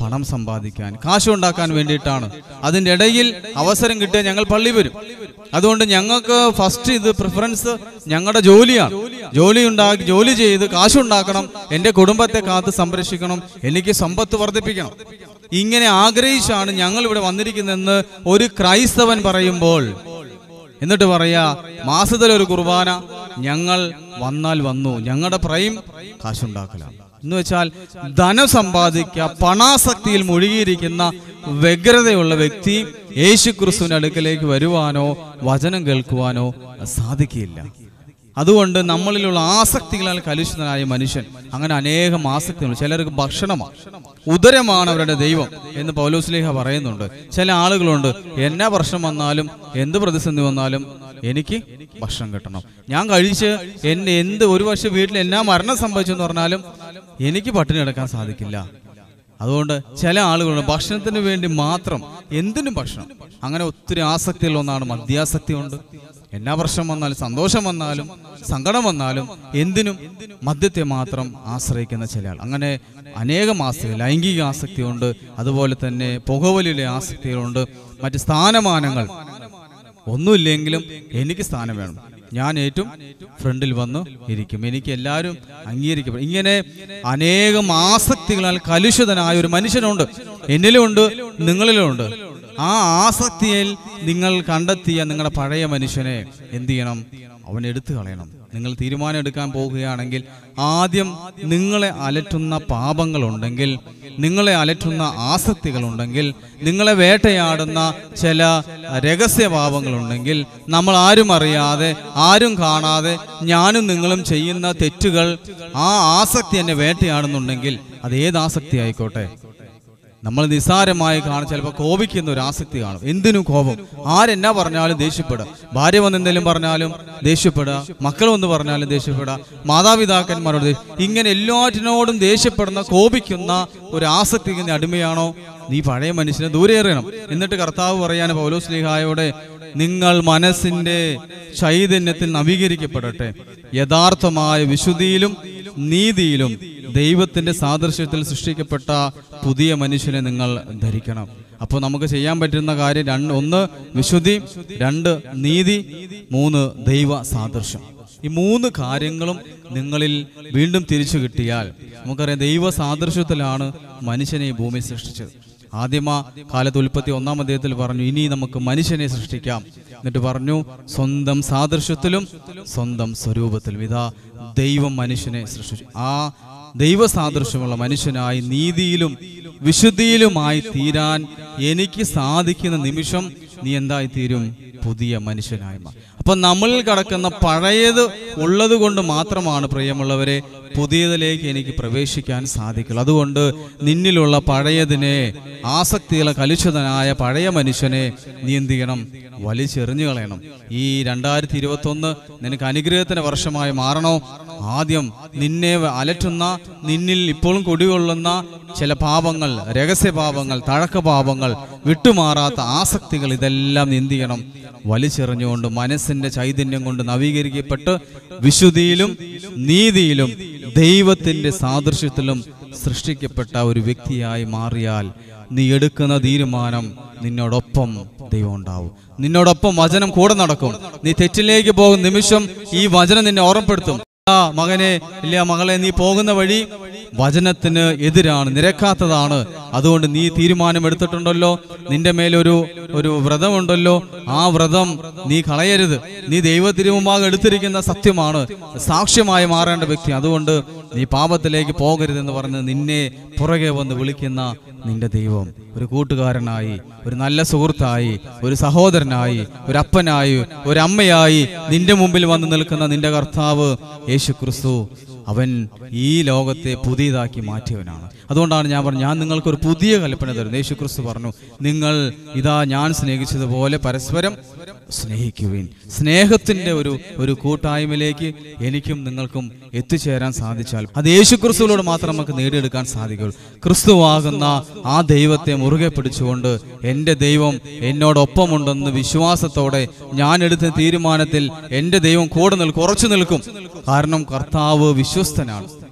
പണം സമ്പാദിക്കാൻ കാശുണ്ടാക്കാൻ വേണ്ടിയിട്ടാണ് അതിൻ്റെ ഇടയിൽ അവസരം കിട്ടിയാൽ ഞങ്ങൾ പള്ളി വരും അതുകൊണ്ട് ഞങ്ങൾക്ക് ഫസ്റ്റ് ഇത് പ്രിഫറൻസ് ഞങ്ങളുടെ ജോലിയാണ് ജോലി ഉണ്ടാക്കി ജോലി ചെയ്ത് കാശുണ്ടാക്കണം എൻ്റെ കുടുംബത്തെ കാത്ത് സംരക്ഷിക്കണം എനിക്ക് സമ്പത്ത് വർദ്ധിപ്പിക്കണം ഇങ്ങനെ ആഗ്രഹിച്ചാണ് ഞങ്ങൾ ഇവിടെ വന്നിരിക്കുന്നതെന്ന് ഒരു ക്രൈസ്തവൻ പറയുമ്പോൾ എന്നിട്ട് പറയാ മാസത്തിൽ ഒരു കുർബാന ഞങ്ങൾ വന്നാൽ വന്നു ഞങ്ങളുടെ പ്രൈം കാശുണ്ടാക്കലാണ് എന്ന് വെച്ചാൽ ധനം സമ്പാദിക്കുക പണാസക്തിയിൽ മുഴുകിയിരിക്കുന്ന വ്യഗ്രതയുള്ള വ്യക്തി യേശു ക്രിസ്തുവിന്റെ അടുക്കലേക്ക് വരുവാനോ വചനം കേൾക്കുവാനോ സാധിക്കില്ല അതുകൊണ്ട് നമ്മളിലുള്ള ആസക്തികളാൽ കലുഷിതനായ മനുഷ്യൻ അങ്ങനെ അനേകം ആസക്തികൾ ചിലർക്ക് ഭക്ഷണമാണ് ഉദരമാണ് അവരുടെ ദൈവം എന്ന് പൗലോസ്ലേഹ പറയുന്നുണ്ട് ചില ആളുകളുണ്ട് എന്നാ പ്രശ്നം വന്നാലും എന്ത് പ്രതിസന്ധി വന്നാലും എനിക്ക് ഭക്ഷണം കിട്ടണം ഞാൻ കഴിച്ച് എന്റെ എന്ത് ഒരു വർഷം വീട്ടിൽ എന്നാ മരണം സംഭവിച്ചെന്ന് പറഞ്ഞാലും എനിക്ക് പട്ടിണി കിടക്കാൻ സാധിക്കില്ല അതുകൊണ്ട് ചില ആളുകളുണ്ട് ഭക്ഷണത്തിന് വേണ്ടി മാത്രം എന്തിനും ഭക്ഷണം അങ്ങനെ ഒത്തിരി ആസക്തിയുള്ള ഒന്നാണ് മദ്യാസക്തി ഉണ്ട് എന്നാ പ്രശ്നം വന്നാലും സന്തോഷം വന്നാലും സങ്കടം വന്നാലും എന്തിനും മദ്യത്തെ മാത്രം ആശ്രയിക്കുന്ന ചില ആൾ അങ്ങനെ അനേകം ആസക്തി ലൈംഗിക ആസക്തിയുണ്ട് അതുപോലെ തന്നെ പുകവലിയിലെ ആസക്തികളുണ്ട് മറ്റ് സ്ഥാനമാനങ്ങൾ ഒന്നുമില്ലെങ്കിലും എനിക്ക് സ്ഥാനം വേണം ഞാൻ ഏറ്റവും ഫ്രണ്ടിൽ വന്ന് ഇരിക്കും എനിക്ക് എല്ലാവരും അംഗീകരിക്കും ഇങ്ങനെ അനേകം ആസക്തികളാൽ കലുഷിതനായ ഒരു മനുഷ്യനുണ്ട് എന്നിലുമുണ്ട് നിങ്ങളിലുമുണ്ട് ആ ആസക്തിയിൽ നിങ്ങൾ കണ്ടെത്തിയ നിങ്ങളുടെ പഴയ മനുഷ്യനെ എന്ത് ചെയ്യണം അവൻ എടുത്തു കളയണം നിങ്ങൾ തീരുമാനം എടുക്കാൻ പോകുകയാണെങ്കിൽ ആദ്യം നിങ്ങളെ അലറ്റുന്ന പാപങ്ങളുണ്ടെങ്കിൽ നിങ്ങളെ അലറ്റുന്ന ആസക്തികളുണ്ടെങ്കിൽ നിങ്ങളെ വേട്ടയാടുന്ന ചില രഹസ്യ പാപങ്ങളുണ്ടെങ്കിൽ നമ്മൾ ആരും അറിയാതെ ആരും കാണാതെ ഞാനും നിങ്ങളും ചെയ്യുന്ന തെറ്റുകൾ ആ ആസക്തി എന്നെ വേട്ടയാടുന്നുണ്ടെങ്കിൽ അത് ഏത് ആസക്തി ആയിക്കോട്ടെ നമ്മൾ നിസ്സാരമായി കാണും ചിലപ്പോൾ കോപിക്കുന്ന ഒരു ആസക്തി കാണും എന്തിനും കോപം ആരെന്നാ പറഞ്ഞാലും ദേഷ്യപ്പെടുക ഭാര്യ വന്ന് എന്തെങ്കിലും പറഞ്ഞാലും ദേഷ്യപ്പെടുക മക്കൾ വന്ന് പറഞ്ഞാലും ദേഷ്യപ്പെടുക മാതാപിതാക്കന്മാരോട് ദേ- ഇങ്ങനെ എല്ലാറ്റിനോടും ദേഷ്യപ്പെടുന്ന കോപിക്കുന്ന ഒരു ആസക്തിക്ക് നീ അടിമയാണോ നീ പഴയ മനുഷ്യനെ ദൂരെ എറിയണം എന്നിട്ട് കർത്താവ് പറയാൻ പൗലോസ്ലിഹായോടെ നിങ്ങൾ മനസ്സിന്റെ ചൈതന്യത്തിൽ നവീകരിക്കപ്പെടട്ടെ യഥാർത്ഥമായ വിശുദ്ധിയിലും നീതിയിലും ദൈവത്തിന്റെ സാദൃശ്യത്തിൽ സൃഷ്ടിക്കപ്പെട്ട പുതിയ മനുഷ്യനെ നിങ്ങൾ ധരിക്കണം അപ്പോൾ നമുക്ക് ചെയ്യാൻ പറ്റുന്ന കാര്യം രണ്ട് ഒന്ന് വിശുദ്ധി രണ്ട് നീതി മൂന്ന് ദൈവ സാദൃശ്യം ഈ മൂന്ന് കാര്യങ്ങളും നിങ്ങളിൽ വീണ്ടും തിരിച്ചു കിട്ടിയാൽ നമുക്കറിയാം ദൈവ സാദൃശ്യത്തിലാണ് മനുഷ്യനെ ഈ ഭൂമി സൃഷ്ടിച്ചത് ആദ്യമ കാലത്ത് ഉൽപ്പത്തി ഒന്നാം അധ്യായത്തിൽ പറഞ്ഞു ഇനി നമുക്ക് മനുഷ്യനെ സൃഷ്ടിക്കാം എന്നിട്ട് പറഞ്ഞു സ്വന്തം സാദൃശ്യത്തിലും സ്വന്തം സ്വരൂപത്തിലും ഇതാ ദൈവം മനുഷ്യനെ സൃഷ്ടിച്ചു ആ ദൈവ സാദൃശ്യമുള്ള മനുഷ്യനായി നീതിയിലും വിശുദ്ധിയിലുമായി തീരാൻ എനിക്ക് സാധിക്കുന്ന നിമിഷം നീ എന്തായി തീരും പുതിയ മനുഷ്യനായി മാറും അപ്പൊ നമ്മളിൽ കിടക്കുന്ന പഴയത് ഉള്ളത് കൊണ്ട് മാത്രമാണ് പ്രിയമുള്ളവരെ പുതിയതിലേക്ക് എനിക്ക് പ്രവേശിക്കാൻ സാധിക്കുള്ളൂ അതുകൊണ്ട് നിന്നിലുള്ള പഴയതിനെ ആസക്തിയുള്ള കലുഷിതനായ പഴയ മനുഷ്യനെ നീ എന്ത് ചെയ്യണം വലിച്ചെറിഞ്ഞു കളയണം ഈ രണ്ടായിരത്തി ഇരുപത്തി ഒന്ന് നിനക്ക് അനുഗ്രഹത്തിന്റെ വർഷമായി മാറണോ ആദ്യം നിന്നെ അലറ്റുന്ന നിന്നിൽ ഇപ്പോഴും കുടികൊള്ളുന്ന ചില പാപങ്ങൾ രഹസ്യ പാപങ്ങൾ തഴക്ക പാപങ്ങൾ വിട്ടുമാറാത്ത ആസക്തികൾ ഇതെല്ലാം നീ എന്ത് ചെയ്യണം വലിച്ചെറിഞ്ഞുകൊണ്ട് മനസ്സിന്റെ ചൈതന്യം കൊണ്ട് നവീകരിക്കപ്പെട്ട് വിശുദ്ധിയിലും നീതിയിലും ദൈവത്തിന്റെ സാദൃശ്യത്തിലും സൃഷ്ടിക്കപ്പെട്ട ഒരു വ്യക്തിയായി മാറിയാൽ നീ എടുക്കുന്ന തീരുമാനം നിന്നോടൊപ്പം ദൈവം ഉണ്ടാവും നിന്നോടൊപ്പം വചനം കൂടെ നടക്കും നീ തെറ്റിലേക്ക് പോകുന്ന നിമിഷം ഈ വചനം നിന്നെ ഓർമ്മപ്പെടുത്തും ആ മകനെ ഇല്ല മകളെ നീ പോകുന്ന വഴി വചനത്തിന് എതിരാണ് നിരക്കാത്തതാണ് അതുകൊണ്ട് നീ തീരുമാനം എടുത്തിട്ടുണ്ടല്ലോ നിന്റെ മേലൊരു ഒരു വ്രതമുണ്ടല്ലോ ആ വ്രതം നീ കളയരുത് നീ ദൈവ തിരുമുമ്പാകെ എടുത്തിരിക്കുന്ന സത്യമാണ് സാക്ഷ്യമായി മാറേണ്ട വ്യക്തി അതുകൊണ്ട് നീ പാപത്തിലേക്ക് പോകരുതെന്ന് പറഞ്ഞ് നിന്നെ പുറകെ വന്ന് വിളിക്കുന്ന നിന്റെ ദൈവം ഒരു കൂട്ടുകാരനായി ഒരു നല്ല സുഹൃത്തായി ഒരു സഹോദരനായി ഒരു അപ്പനായി ഒരു അമ്മയായി നിന്റെ മുമ്പിൽ വന്ന് നിൽക്കുന്ന നിന്റെ കർത്താവ് യേശു ക്രിസ്തു അവൻ ഈ ലോകത്തെ പുതിയതാക്കി മാറ്റിയവനാണ് അതുകൊണ്ടാണ് ഞാൻ പറഞ്ഞു ഞാൻ നിങ്ങൾക്ക് ഒരു പുതിയ കൽപ്പന തരുന്നു യേശു ക്രിസ്തു പറഞ്ഞു നിങ്ങൾ ഇതാ ഞാൻ സ്നേഹിച്ചതുപോലെ പരസ്പരം സ്നേഹിക്കുവിൻ സ്നേഹത്തിന്റെ ഒരു ഒരു കൂട്ടായ്മയിലേക്ക് എനിക്കും നിങ്ങൾക്കും എത്തിച്ചേരാൻ സാധിച്ചാൽ അത് യേശു ക്രിസ്തുവിലൂടെ മാത്രം നമുക്ക് നേടിയെടുക്കാൻ സാധിക്കുള്ളൂ ക്രിസ്തുവാകുന്ന ആ ദൈവത്തെ മുറുകെ പിടിച്ചുകൊണ്ട് എൻ്റെ ദൈവം എന്നോടൊപ്പമുണ്ടെന്ന് വിശ്വാസത്തോടെ ഞാൻ എടുത്ത തീരുമാനത്തിൽ എൻ്റെ ദൈവം കൂടെ നിൽക്കും ഉറച്ചു നിൽക്കും കാരണം കർത്താവ് വിശ്വസ്തനാണ്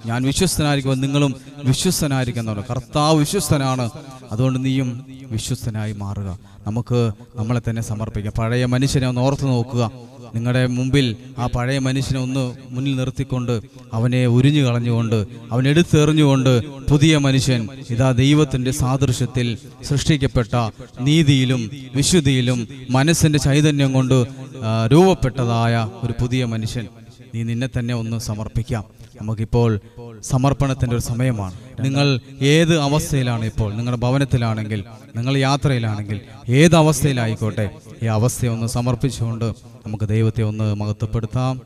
ഞാൻ വിശ്വസ്തനായിരിക്കുമ്പോൾ നിങ്ങളും വിശ്വസ്തനായിരിക്കുന്നവർ കർത്താവ് വിശ്വസ്തനാണ് അതുകൊണ്ട് നീയും വിശ്വസ്തനായി മാറുക നമുക്ക് നമ്മളെ തന്നെ സമർപ്പിക്കാം പഴയ മനുഷ്യനെ ഒന്ന് ഓർത്ത് നോക്കുക നിങ്ങളുടെ മുമ്പിൽ ആ പഴയ മനുഷ്യനെ ഒന്ന് മുന്നിൽ നിർത്തിക്കൊണ്ട് അവനെ ഉരിഞ്ഞു കളഞ്ഞുകൊണ്ട് അവൻ എടുത്തെറിഞ്ഞുകൊണ്ട് പുതിയ മനുഷ്യൻ ഇതാ ദൈവത്തിൻ്റെ സാദൃശ്യത്തിൽ സൃഷ്ടിക്കപ്പെട്ട നീതിയിലും വിശുദ്ധിയിലും മനസ്സിൻ്റെ ചൈതന്യം കൊണ്ട് ആ, രൂപപ്പെട്ടതായ ഒരു പുതിയ മനുഷ്യൻ നീ നിന്നെ തന്നെ ഒന്ന് സമർപ്പിക്കാം നമുക്കിപ്പോൾ സമർപ്പണത്തിൻ്റെ ഒരു സമയമാണ് നിങ്ങൾ ഏത് അവസ്ഥയിലാണ് ഇപ്പോൾ നിങ്ങളുടെ ഭവനത്തിലാണെങ്കിൽ നിങ്ങൾ യാത്രയിലാണെങ്കിൽ ഏത് അവസ്ഥയിലായിക്കോട്ടെ ഈ അവസ്ഥയെ ഒന്ന് സമർപ്പിച്ചുകൊണ്ട് നമുക്ക് ദൈവത്തെ ഒന്ന് മഹത്വപ്പെടുത്താം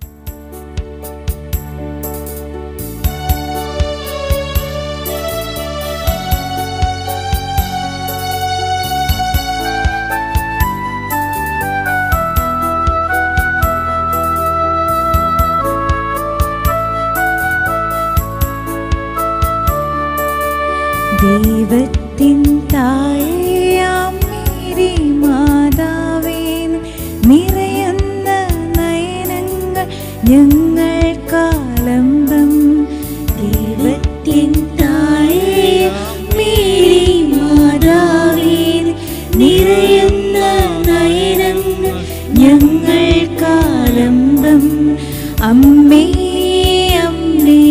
ദൈവത്തിൻ താഴെയാം മേരി മാതാവേൻ നിറയുന്ന നയനങ്ങൾ ഞങ്ങൾക്കാലംബം ദൈവത്തിൻ താഴെയാം മേരി മാതാവേൻ നിറയുന്ന നയനങ്ങൾ ഞങ്ങൾക്കാലംബം അമ്മേ അമ്മേ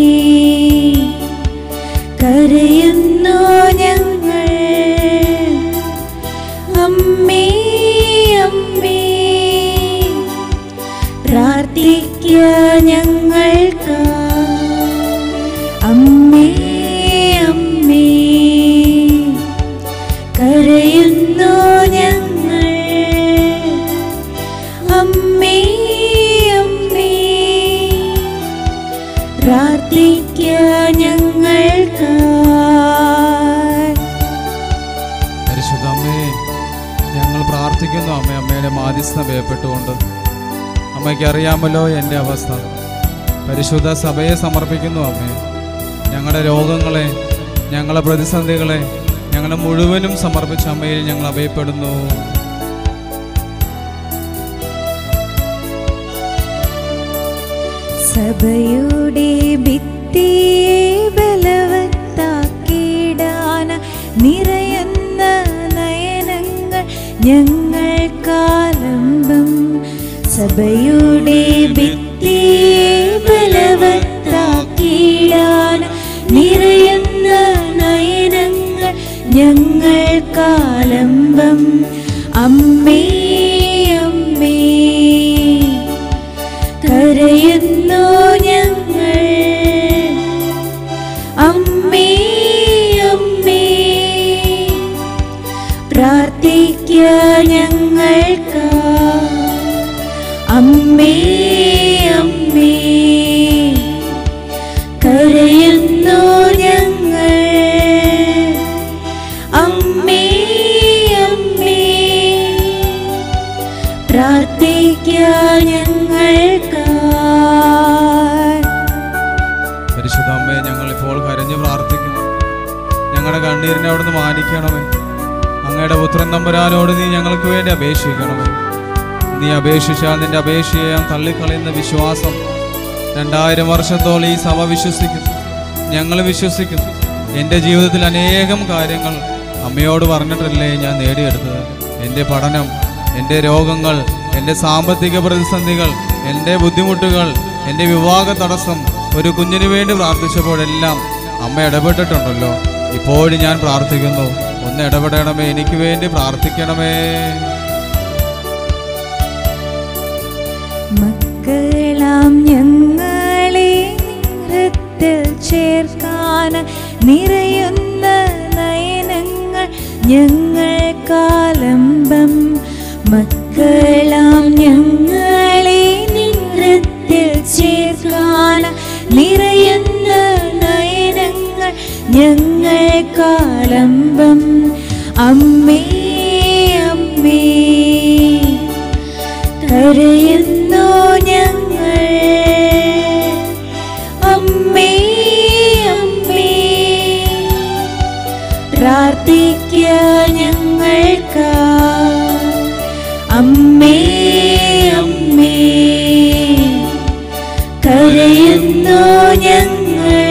കരയുന്നു ഞങ്ങൾ അമ്മേ അമ്മേ പ്രാർത്ഥിക്ക ഞങ്ങൾക്ക് അമ്മേ അമ്മേ കരയുന്നു ഞങ്ങൾ അമ്മേ അമ്മേ പ്രാർത്ഥിക്ക ഞങ്ങൾക്ക് പരിശുദ്ധ അമ്മേ ഞങ്ങൾ പ്രാർത്ഥിക്കുന്നു അമ്മ അമ്മയുടെ മാധ്യസ്ഥ ഭയപ്പെട്ടുകൊണ്ട് അമ്മയ്ക്ക് അറിയാമല്ലോ എൻ്റെ അവസ്ഥ പരിശുദ്ധ സഭയെ സമർപ്പിക്കുന്നു അമ്മേ ഞങ്ങളുടെ രോഗങ്ങളെ ഞങ്ങളുടെ പ്രതിസന്ധികളെ ഞങ്ങളുടെ മുഴുവനും സമർപ്പിച്ച അമ്മയിൽ ഞങ്ങൾ അഭയപ്പെടുന്നു സഭയുടെ ഭിത്തിയെ ബലവത്താക്കിടാന നിറയുന്ന നയനങ്ങൾ ഞങ്ങൾക്കാലംബം സഭയുടെ ഭിത്തിയെ ബലവത്താക്കിടാന നിറയുന്ന നയനങ്ങൾ ഞങ്ങൾക്കാലംബം അമ്മേ അമ്മേ കരയുന്നു ഞങ്ങൾ അമ്മേ അമ്മേ പ്രാർത്ഥിക്ക ഞങ്ങൾക്ക് അമ്മേ അമ്മേ കരയുന്നു ഞങ്ങൾ അമ്മേ അമ്മേ പ്രാർത്ഥിക്ക ഞങ്ങൾക്ക് പരിശുദ്ധ അമ്മേ ഞങ്ങൾ ഇപ്പോൾ കരഞ്ഞു പ്രാർത്ഥിക്കുന്നു ഞങ്ങളുടെ കണ്ണീരിനെ അവിടുന്ന് മാനിക്കണമേ അങ്ങയുടെ പുത്രൻ തമ്പുരാനോട് നീ ഞങ്ങൾക്ക് വേണ്ടി അപേക്ഷിക്കണമേ നീ അപേക്ഷിച്ചാൽ നിന്റെ അപേക്ഷയെ ഞാൻ തള്ളിക്കളയുന്ന വിശ്വാസം രണ്ടായിരം വർഷത്തോളം ഈ സഭ വിശ്വസിക്കുന്നു ഞങ്ങൾ വിശ്വസിക്കുന്നു എൻ്റെ ജീവിതത്തിൽ അനേകം കാര്യങ്ങൾ അമ്മയോട് പറഞ്ഞിട്ടല്ലേ ഞാൻ നേടിയെടുത്തത് എൻ്റെ പഠനം എൻ്റെ രോഗങ്ങൾ എൻ്റെ സാമ്പത്തിക പ്രതിസന്ധികൾ എൻ്റെ ബുദ്ധിമുട്ടുകൾ എൻ്റെ വിവാഹ തടസ്സം ഒരു കുഞ്ഞിന് വേണ്ടി പ്രാർത്ഥിച്ചപ്പോഴെല്ലാം അമ്മ ഇടപെട്ടിട്ടുണ്ടല്ലോ ഇപ്പോഴും ഞാൻ പ്രാർത്ഥിക്കുന്നു ഒന്ന് ഇടപെടണമേ എനിക്ക് വേണ്ടി പ്രാർത്ഥിക്കണമേ മക്കളാം ഞങ്ങളെ നിറത്തിൽ ചേർക്കാൻ നിറയുന്ന നയനങ്ങൾ ഞങ്ങൾക്കാലംബം മക്കളാം ഞങ്ങളെ നിറത്തിൽ ചേർക്കാൻ നിറയുന്ന നയനങ്ങൾ ഞങ്ങൾക്കാലംബം അമ്മേ അമ്മേ കരയുന്നു ഞങ്ങൾ അമ്മേ അമ്മേ പ്രാർത്ഥിക്ക ഞങ്ങൾക്ക് അമ്മേ അമ്മേ കരയുന്നു ഞങ്ങൾ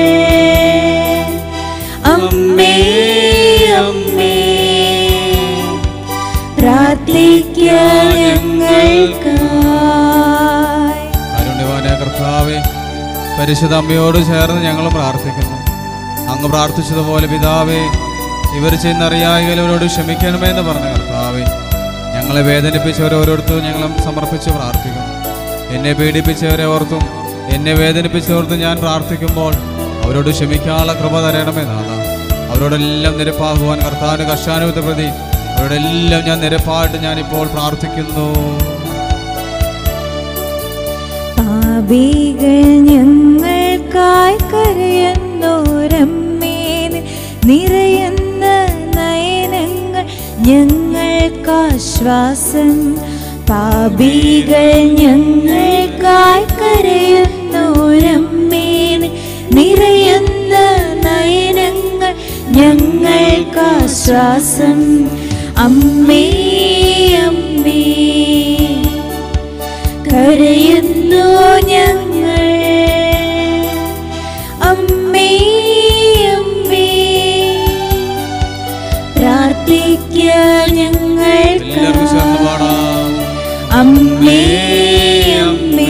പ്രാർത്ഥിക്ക ഞങ്ങൾക്കായി കാരുണ്യവാനായ കർത്താവെ പരിശുദ്ധ അമ്മയോട് ചേർന്ന് ഞങ്ങൾ പ്രാർത്ഥിക്കുന്നു അങ്ങ് പ്രാർത്ഥിച്ചതുപോലെ പിതാവേ ഇവർ ചെയ്യുന്നറിയായവരോട് ക്ഷമിക്കണമേ എന്ന് പറഞ്ഞ കർത്താവെ ഞങ്ങളെ വേദനിപ്പിച്ചവരെ ഓരോരുത്തരും ഞങ്ങളും സമർപ്പിച്ച് പ്രാർത്ഥിക്കുന്നു എന്നെ പീഡിപ്പിച്ചവരെ ഓർത്തും എന്നെ വേദനിപ്പിച്ചോർത്തും ഞാൻ പ്രാർത്ഥിക്കുമ്പോൾ അവരോട് ക്ഷമിക്കാനുള്ള കൃപ തരണമേ നാഥ അവരോടെല്ലാം നിരപ്പാകുവാൻ കർത്താവിന് കർഷാനുഭവത്തെ പ്രതി അവരോടെല്ലാം ഞാൻ നിരപ്പായിട്ട് ഞാനിപ്പോൾ പ്രാർത്ഥിക്കുന്നു പാപികൾ ഞങ്ങൾക്കായി കരയുന്നോരമ്മേ നിറയുന്ന നയനങ്ങൾ ഞങ്ങൾക്കാശ്വാസം പാപികൾ ഞങ്ങൾക്കായി കരയുന്നോരമ്മേ നിറയുന്ന നയനങ്ങൾ ഞങ്ങൾക്കാശ്വാസം അമ്മേ അമ്മേ കരയുന്നു ഞങ്ങൾ അമ്മേ അമ്മേ പ്രാർത്ഥിക്ക ഞങ്ങൾക്ക് എല്ലാവർക്കും ചേർന്ന് പാടാം അമ്മേ അമ്മേ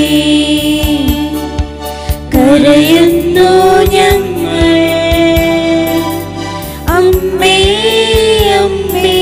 കരയുന്നു ഞങ്ങൾ അമ്മേ അമ്മേ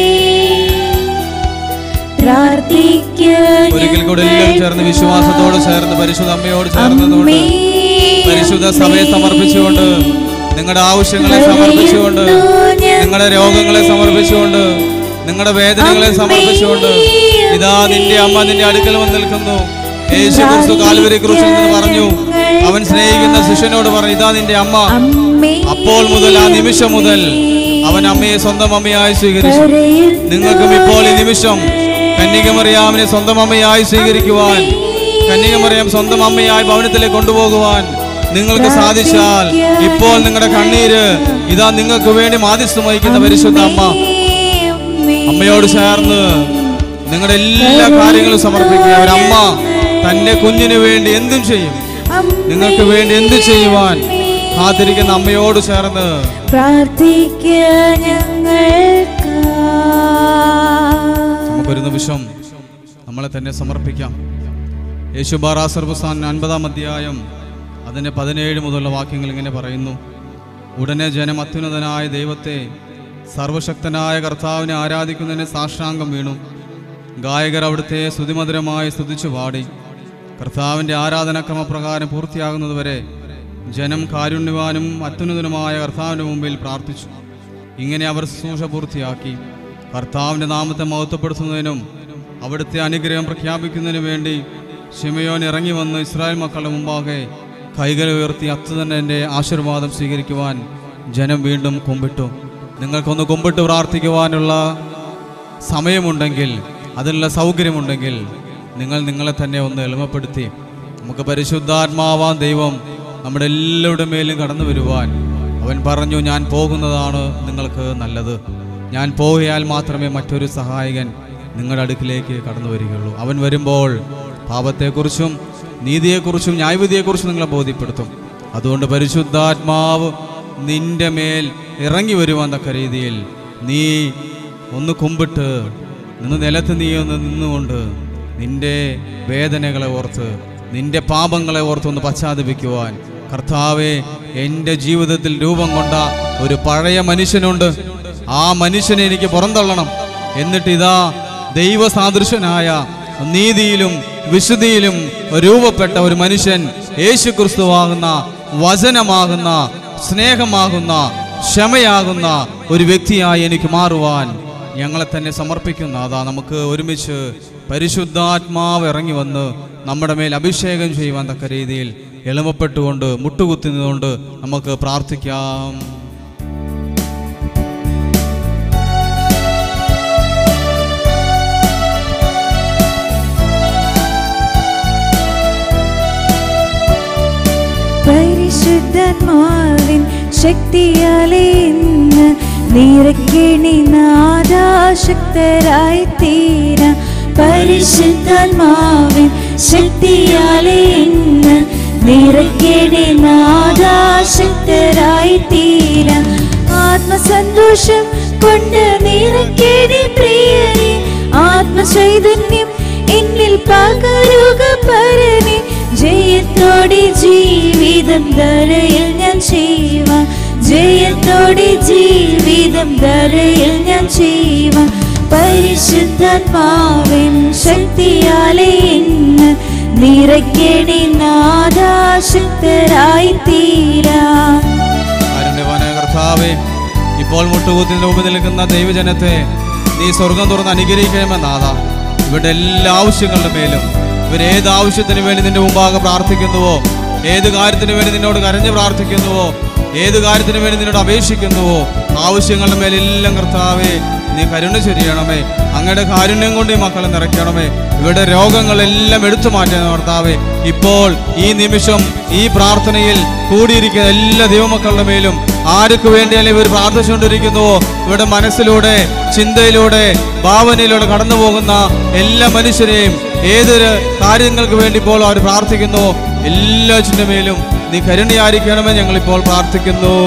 പ്രാർത്ഥിക്ക ഒരിക്കൽ കൂടെ എല്ലാവരും ചേർന്ന് വിശ്വാസത്തോട് ചേർന്ന് പരിശുദ്ധ അമ്മയോട് ചേർന്നതുകൊണ്ട് പരിശുദ്ധ സഭയെ സമർപ്പിച്ചുകൊണ്ട് നിങ്ങളുടെ ആവശ്യങ്ങളെ സമർപ്പിച്ചുകൊണ്ട് നിങ്ങളുടെ രോഗങ്ങളെ സമർപ്പിച്ചുകൊണ്ട് നിങ്ങളുടെ വേദനകളെ സമർപ്പിച്ചുകൊണ്ട് ഇതാ നിന്റെ അമ്മ നിന്റെ അടുക്കൽ വന്ന് നിൽക്കുന്നു യേശു ക്രിസ്തു കാൽവരി ക്രൂശിൽ നിന്ന് പറഞ്ഞു അവൻ സ്നേഹിക്കുന്ന ശിഷ്യനോട് പറഞ്ഞു ഇതാ നിന്റെ അമ്മ അമ്മേ അപ്പോൾ മുതൽ ആ നിമിഷം മുതൽ അവൻ അമ്മയെ സ്വന്തം അമ്മയായി സ്വീകരിച്ചു നിങ്ങൾക്കും ഇപ്പോൾ ഈ നിമിഷം കന്യകമറിയാമിനെ സ്വന്തം അമ്മയായി സ്വീകരിക്കുവാൻ കന്യകമറിയാം സ്വന്തം അമ്മയായി ഭവനത്തിലേക്ക് കൊണ്ടുപോകുവാൻ നിങ്ങൾക്ക് സാധിച്ചാൽ ഇപ്പോൾ നിങ്ങളുടെ കണ്ണീര് ഇതാ നിങ്ങൾക്ക് വേണ്ടി മാധ്യസ്ഥം വഹിക്കുന്ന പരിശുദ്ധ അമ്മ അമ്മയോട് ചേർന്ന് നിങ്ങളുടെ എല്ലാ കാര്യങ്ങളും സമർപ്പിക്കുക ഒരമ്മ തന്റെ കുഞ്ഞിന് വേണ്ടി എന്തും ചെയ്യും നിങ്ങൾക്ക് വേണ്ടി എന്ത് ചെയ്യുവാൻ കാത്തിരിക്കുന്ന അമ്മയോട് ചേർന്ന് പ്രാർത്ഥിക്ക ഞങ്ങൾക്ക് നമുക്കൊരു നിമിഷം നമ്മളെ തന്നെ സമർപ്പിക്കാം യേശു ബാറാസർബസാൻ അൻപതാം അധ്യായം അതിൻ്റെ പതിനേഴ് മുതലുള്ള വാക്യങ്ങൾ ഇങ്ങനെ പറയുന്നു ഉടനെ ജനം അത്യുന്നതനായ ദൈവത്തെ സർവശക്തനായ കർത്താവിനെ ആരാധിക്കുന്നതിന് സാഷ്ടാംഗം വീണു ഗായകർ അവിടുത്തെ സ്തുതിമധുരമായി സ്തുതിച്ചു പാടി കർത്താവിൻ്റെ ആരാധനാക്രമപ്രകാരം പൂർത്തിയാകുന്നതുവരെ ജനം കാരുണ്യവാനും അത്യുന്നതനുമായ കർത്താവിൻ്റെ മുമ്പിൽ പ്രാർത്ഥിച്ചു ഇങ്ങനെ അവർ ശുശ്രൂഷ പൂർത്തിയാക്കി കർത്താവിൻ്റെ നാമത്തെ മഹത്വപ്പെടുത്തുന്നതിനും അവിടുത്തെ അനുഗ്രഹം പ്രഖ്യാപിക്കുന്നതിനു വേണ്ടി ഷിമയോൻ ഇറങ്ങി വന്ന് ഇസ്രായേൽ മക്കളുടെ മുമ്പാകെ കൈകൾ ഉയർത്തി അത്യുതന്നെ ആശീർവാദം സ്വീകരിക്കുവാൻ ജനം വീണ്ടും കുമ്പിട്ടു നിങ്ങൾക്കൊന്ന് കുമ്പിട്ട് പ്രാർത്ഥിക്കുവാനുള്ള സമയമുണ്ടെങ്കിൽ അതിനുള്ള സൗകര്യമുണ്ടെങ്കിൽ നിങ്ങൾ നിങ്ങളെ തന്നെ ഒന്ന് എളിമപ്പെടുത്തി നമുക്ക് പരിശുദ്ധാത്മാവാൻ ദൈവം നമ്മുടെ എല്ലാവരുടെ മേലും കടന്നു വരുവാൻ അവൻ പറഞ്ഞു ഞാൻ പോകുന്നതാണ് നിങ്ങൾക്ക് നല്ലത് ഞാൻ പോയാൽ മാത്രമേ മറ്റൊരു സഹായകൻ നിങ്ങളുടെ അടുക്കിലേക്ക് കടന്നു വരികയുള്ളൂ അവൻ വരുമ്പോൾ പാപത്തെക്കുറിച്ചും നീതിയെക്കുറിച്ചും ന്യായവിധിയെക്കുറിച്ചും നിങ്ങളെ ബോധ്യപ്പെടുത്തും അതുകൊണ്ട് പരിശുദ്ധാത്മാവ് നിന്റെ മേൽ ഇറങ്ങി വരുവാൻ തക്ക രീതിയിൽ നീ ഒന്ന് കുമ്പിട്ട് നിന്ന് നിലത്ത് നീ ഒന്ന് നിന്നുകൊണ്ട് നിന്റെ വേദനകളെ ഓർത്ത് നിന്റെ പാപങ്ങളെ ഓർത്ത് ഒന്ന് പശ്ചാത്തപിക്കുവാൻ കർത്താവെ എൻ്റെ ജീവിതത്തിൽ രൂപം കൊണ്ട ഒരു പഴയ മനുഷ്യനുണ്ട് ആ മനുഷ്യനെ എനിക്ക് പുറന്തള്ളണം എന്നിട്ട് ഇതാ ദൈവസാദൃശനായ നീതിയിലും വിശുദ്ധിയിലും രൂപപ്പെട്ട ഒരു മനുഷ്യൻ യേശു ക്രിസ്തുവാകുന്ന വചനമാകുന്ന സ്നേഹമാകുന്ന ക്ഷമയാകുന്ന ഒരു വ്യക്തിയായി എനിക്ക് മാറുവാൻ ഞങ്ങളെ തന്നെ സമർപ്പിക്കുന്ന അതാ നമുക്ക് ഒരുമിച്ച് പരിശുദ്ധാത്മാവ് ഇറങ്ങി വന്ന് നമ്മുടെ മേൽ അഭിഷേകം ചെയ്യുവാൻ തക്ക രീതിയിൽ എളിമപ്പെട്ടുകൊണ്ട് മുട്ടുകുത്തി നിന്നുകൊണ്ട് നമുക്ക് പ്രാർത്ഥിക്കാം പരിശുദ്ധാത്മാവിൻ ശക്തിയാലെ ഇന്ന് നിറയ്ക്കണി നാദാശക്തരായി തീര പരിശുദ്ധാത്മാവിൻ ശക്തിയാലെ ഇന്ന് നിറയ്ക്കണി നാദാശക്തരായി തീര ആത്മസന്തോഷം കൊണ്ട് നിറയ്ക്കണി പ്രിയനെ ആത്മ ആത്മചൈതന്യം എന്നിൽ പകരുക പരനെ ജയത്തോടെ ജീവിതം ധരയിൽ ഞാൻ ചെയ്യുവാൻ ജയത്തോടെ ജീവിതം ധരയിൽ ഞാൻ ചെയ്യുവാൻ പരിശുദ്ധാത്മാവിൻ ശക്തിയാലെ ഇന്ന് നിറയ്ക്കണി നാദാശക്തരായി തീരാ കാരുണ്യവാനായ കർത്താവേ ഇപ്പോൾ മുട്ടുകൂത്തിന്റെ മുമ്പ് നിൽക്കുന്ന ദൈവജനത്തെ നീ സ്വർഗം തുറന്ന് അനുഗ്രഹിക്കണമെന്നാഥാ ഇവരുടെ എല്ലാ ആവശ്യങ്ങളുടെ മേലും ഇവരേത് ആവശ്യത്തിന് വേണ്ടി നിന്റെ മുമ്പാകെ പ്രാർത്ഥിക്കുന്നുവോ ഏത് കാര്യത്തിന് വേണ്ടി നിന്നോട് കരഞ്ഞ് പ്രാർത്ഥിക്കുന്നുവോ ഏത് കാര്യത്തിന് വേണ്ടി നിന്നോട് അപേക്ഷിക്കുന്നുവോ ആവശ്യങ്ങളുടെ മേലെല്ലാം കർത്താവേ നീ കരുണ ചൊരിയണമേ അങ്ങയുടെ കാരുണ്യം കൊണ്ട് ഈ മക്കളെ നിറയ്ക്കണമേ ഇവരുടെ രോഗങ്ങളെല്ലാം എടുത്തു മാറ്റണം കർത്താവേ ഇപ്പോൾ ഈ നിമിഷം ഈ പ്രാർത്ഥനയിൽ കൂടിയിരിക്കുന്ന എല്ലാ ദൈവമക്കളുടെ മേലും ആർക്ക് വേണ്ടിയാലും ഇവർ പ്രാർത്ഥിച്ചുകൊണ്ടിരിക്കുന്നുവോ ഇവരുടെ മനസ്സിലൂടെ ചിന്തയിലൂടെ ഭാവനയിലൂടെ കടന്നു പോകുന്ന എല്ലാ മനുഷ്യരെയും ഏതൊരു കാര്യങ്ങൾക്ക് വേണ്ടി ഇപ്പോൾ അവർ പ്രാർത്ഥിക്കുന്നു എല്ലാറ്റിൻ്റെ മേലും നീ കരുണയായിരിക്കണമെന്ന് ഞങ്ങൾ ഇപ്പോൾ പ്രാർത്ഥിക്കുന്നു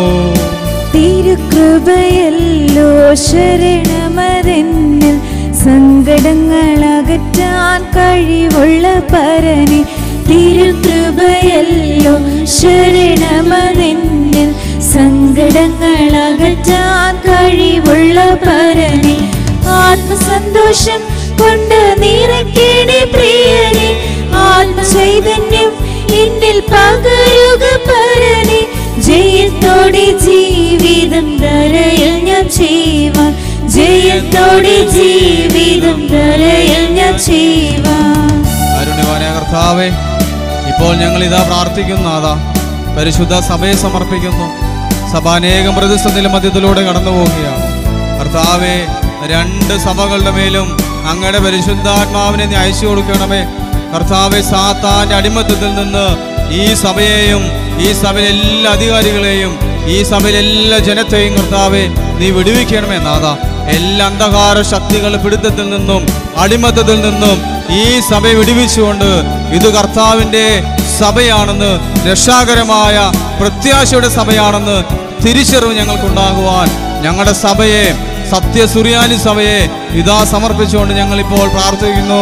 തിരുകൃപയല്ലോ ശരണമതെന്നിൽ സങ്കടങ്ങൾ അകറ്റാൻ കഴിവുള്ള പരനെ തിരുകൃപയല്ലോ ശരണമതെന്നിൽ സങ്കടങ്ങൾ അകറ്റാൻ കഴിവുള്ള പരനെ ആത്മസന്തോഷം കൊണ്ട് നിറയ്ക്കണേ പ്രിയനെ ആത്മചൈതന്യം എന്നിൽ പകരുക പരനെ ജയത്തോടെ ജീവിതം ധരയിൽ ഞാൻ ചെയ്യുവാൻ ജയത്തോടെ ജീവിതം ധരയിൽ ഞാൻ ചെയ്യുവാൻ കാരുണ്യവാനായ കർത്താവേ ഇപ്പോൾ ഞങ്ങൾ ഇതാ പ്രാർത്ഥിക്കുന്നു അതാ പരിശുദ്ധ സഭയെ സമർപ്പിക്കുന്നു സഭ അനേകം പ്രതിസന്ധിയിലും മധ്യത്തിലൂടെ കടന്നു പോവുകയാണ് കർത്താവെ രണ്ട് സഭകളുടെ മേലും അങ്ങയുടെ പരിശുദ്ധാത്മാവിനെ നീ അയച്ചു കൊടുക്കണമേ കർത്താവെ സാത്താന്റെ അടിമത്തത്തിൽ നിന്ന് ഈ സഭയെയും ഈ സഭയിലെ എല്ലാ അധികാരികളെയും ഈ സഭയിലെ എല്ലാ ജനത്തെയും കർത്താവെ നീ വിടുവിക്കണമേ നാഥ എല്ലാ അന്ധകാര ശക്തികളുടെ പിടുത്തത്തിൽ നിന്നും അടിമത്തത്തിൽ നിന്നും ഈ സഭയെ വിടുവിച്ചുകൊണ്ട് ഇത് കർത്താവിന്റെ സഭയാണെന്ന് രക്ഷാകരമായ പ്രത്യാശയുടെ സഭയാണെന്ന് തിരിച്ചറിവ് ഞങ്ങൾക്കുണ്ടാകുവാൻ ഞങ്ങളുടെ സഭയെ സത്യസുറിയാനി സഭയെ ഇതാ സമർപ്പിച്ചുകൊണ്ട് ഞങ്ങൾ ഇപ്പോൾ പ്രാർത്ഥിക്കുന്നു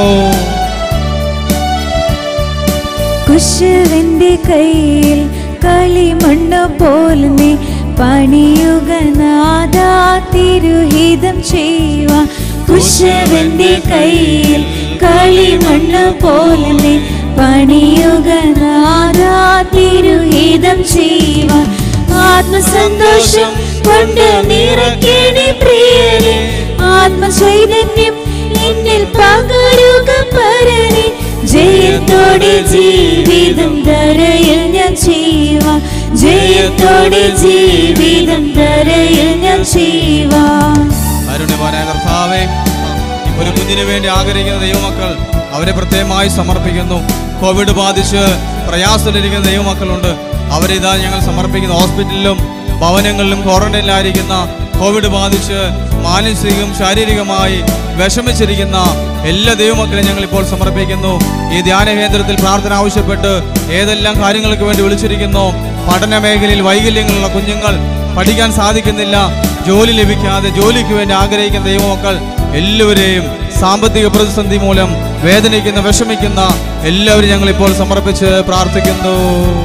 കുശവന്റെ കയ്യിൽ കളിമണ്ണ് പോലെ നീ പണിയുക നാദാ തിരുഹിതം ചെയ്യുക കുശവന്റെ കയ്യിൽ കളിമണ്ണ് പോലെ നീ പണിയുക നാദാ തിരുഹിതം ചെയ്യുക ആത്മസന്തോഷം കൊണ്ട് നിറയ്ക്കണേ പ്രിയനെ ആത്മചൈതന്യം എന്നിൽ പകരുക പരനെ ജയത്തോടെ ജീവിതം ധരയിൽ ഞാൻ ചെയ്യുവാൻ ജയത്തോടെ ജീവിതം ധരയിൽ ഞാൻ ചെയ്യുവാൻ അരുണ്യവാനായ കർത്താവേ ഒരു കുഞ്ഞിന് വേണ്ടി ആഗ്രഹിക്കുന്ന ദൈവമക്കൾ അവരെ പ്രത്യേകമായി സമർപ്പിക്കുന്നു കോവിഡ് ബാധിച്ച് പ്രയാസത്തിലിരിക്കുന്ന ദൈവമക്കളുണ്ട് അവരിതാ ഞങ്ങൾ സമർപ്പിക്കുന്ന ഹോസ്പിറ്റലിലും ഭവനങ്ങളിലും ക്വാറന്റൈനിലായിരിക്കുന്ന കോവിഡ് ബാധിച്ച് മാനസികവും ശാരീരികമായി വിഷമിച്ചിരിക്കുന്ന എല്ലാ ദൈവമക്കളെയും ഞങ്ങൾ ഇപ്പോൾ സമർപ്പിക്കുന്നു ഈ ധ്യാന കേന്ദ്രത്തിൽ പ്രാർത്ഥന ആവശ്യപ്പെട്ട് ഏതെല്ലാം കാര്യങ്ങൾക്ക് വേണ്ടി വിളിച്ചിരിക്കുന്നു പഠന മേഖലയിൽ വൈകല്യങ്ങളുള്ള കുഞ്ഞുങ്ങൾ പഠിക്കാൻ സാധിക്കുന്നില്ല ജോലി ലഭിക്കാതെ ജോലിക്ക് വേണ്ടി ആഗ്രഹിക്കുന്ന ദൈവമക്കൾ എല്ലാവരെയും സാമ്പത്തിക പ്രതിസന്ധി മൂലം വേദനിക്കുന്ന വിഷമിക്കുന്ന എല്ലാവരും ഞങ്ങൾ ഇപ്പോൾ സമർപ്പിച്ച് പ്രാർത്ഥിക്കുന്നു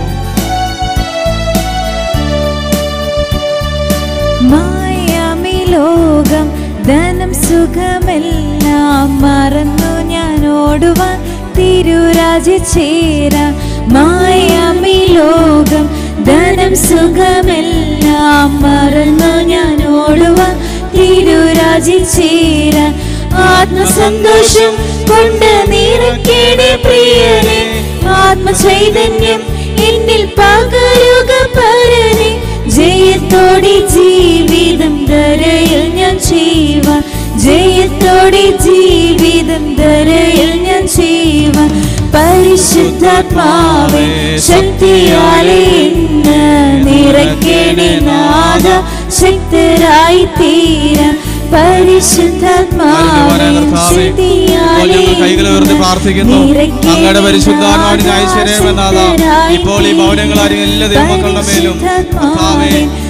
മായാമി ലോകം ധനം സുഖമെല്ലാം മറന്നു ഞാൻ ഓടുവാൻ തിരുരാജി ചേരാൻ മായാമി ലോകം ധനം സുഖമെല്ലാം മറന്നു ഞാൻ ഓടുവാൻ തിരുരാജി ചേരാൻ ആത്മസന്തോഷം കൊണ്ട് നിറയ്ക്കണേ പ്രിയനെ ആത്മചൈതന്യം എന്നിൽ പകരുക പരനെ ജയത്തോടെ ജീവിതം ധരയിൽ ഞാൻ ചെയ്യുവാൻ ജയത്തോടെ ജീവിതം ധരയിൽ ഞാൻ ചെയ്യുവാൻ പരിശുദ്ധാത്മാവേ ശക്തിയാലെ ഇന്ന് നിറയ്ക്കണേ നാദ ശക്തരായി തീരാൻ പരിശുദ്ധാത്മാവേ കർത്താവേ, ഇപ്പോൾ ഞങ്ങൾ കൈകൾ ഉയർത്തി പ്രാർത്ഥിക്കുന്നു അങ്ങയുടെ പരിശുദ്ധാത്മാവിനെ അയച്ചേരണമെന്നാഥാ ഇപ്പോൾ ഈ ഭവനങ്ങളാരും എല്ലാ ദൈവമക്കളുടെ മേലും കർത്താവേ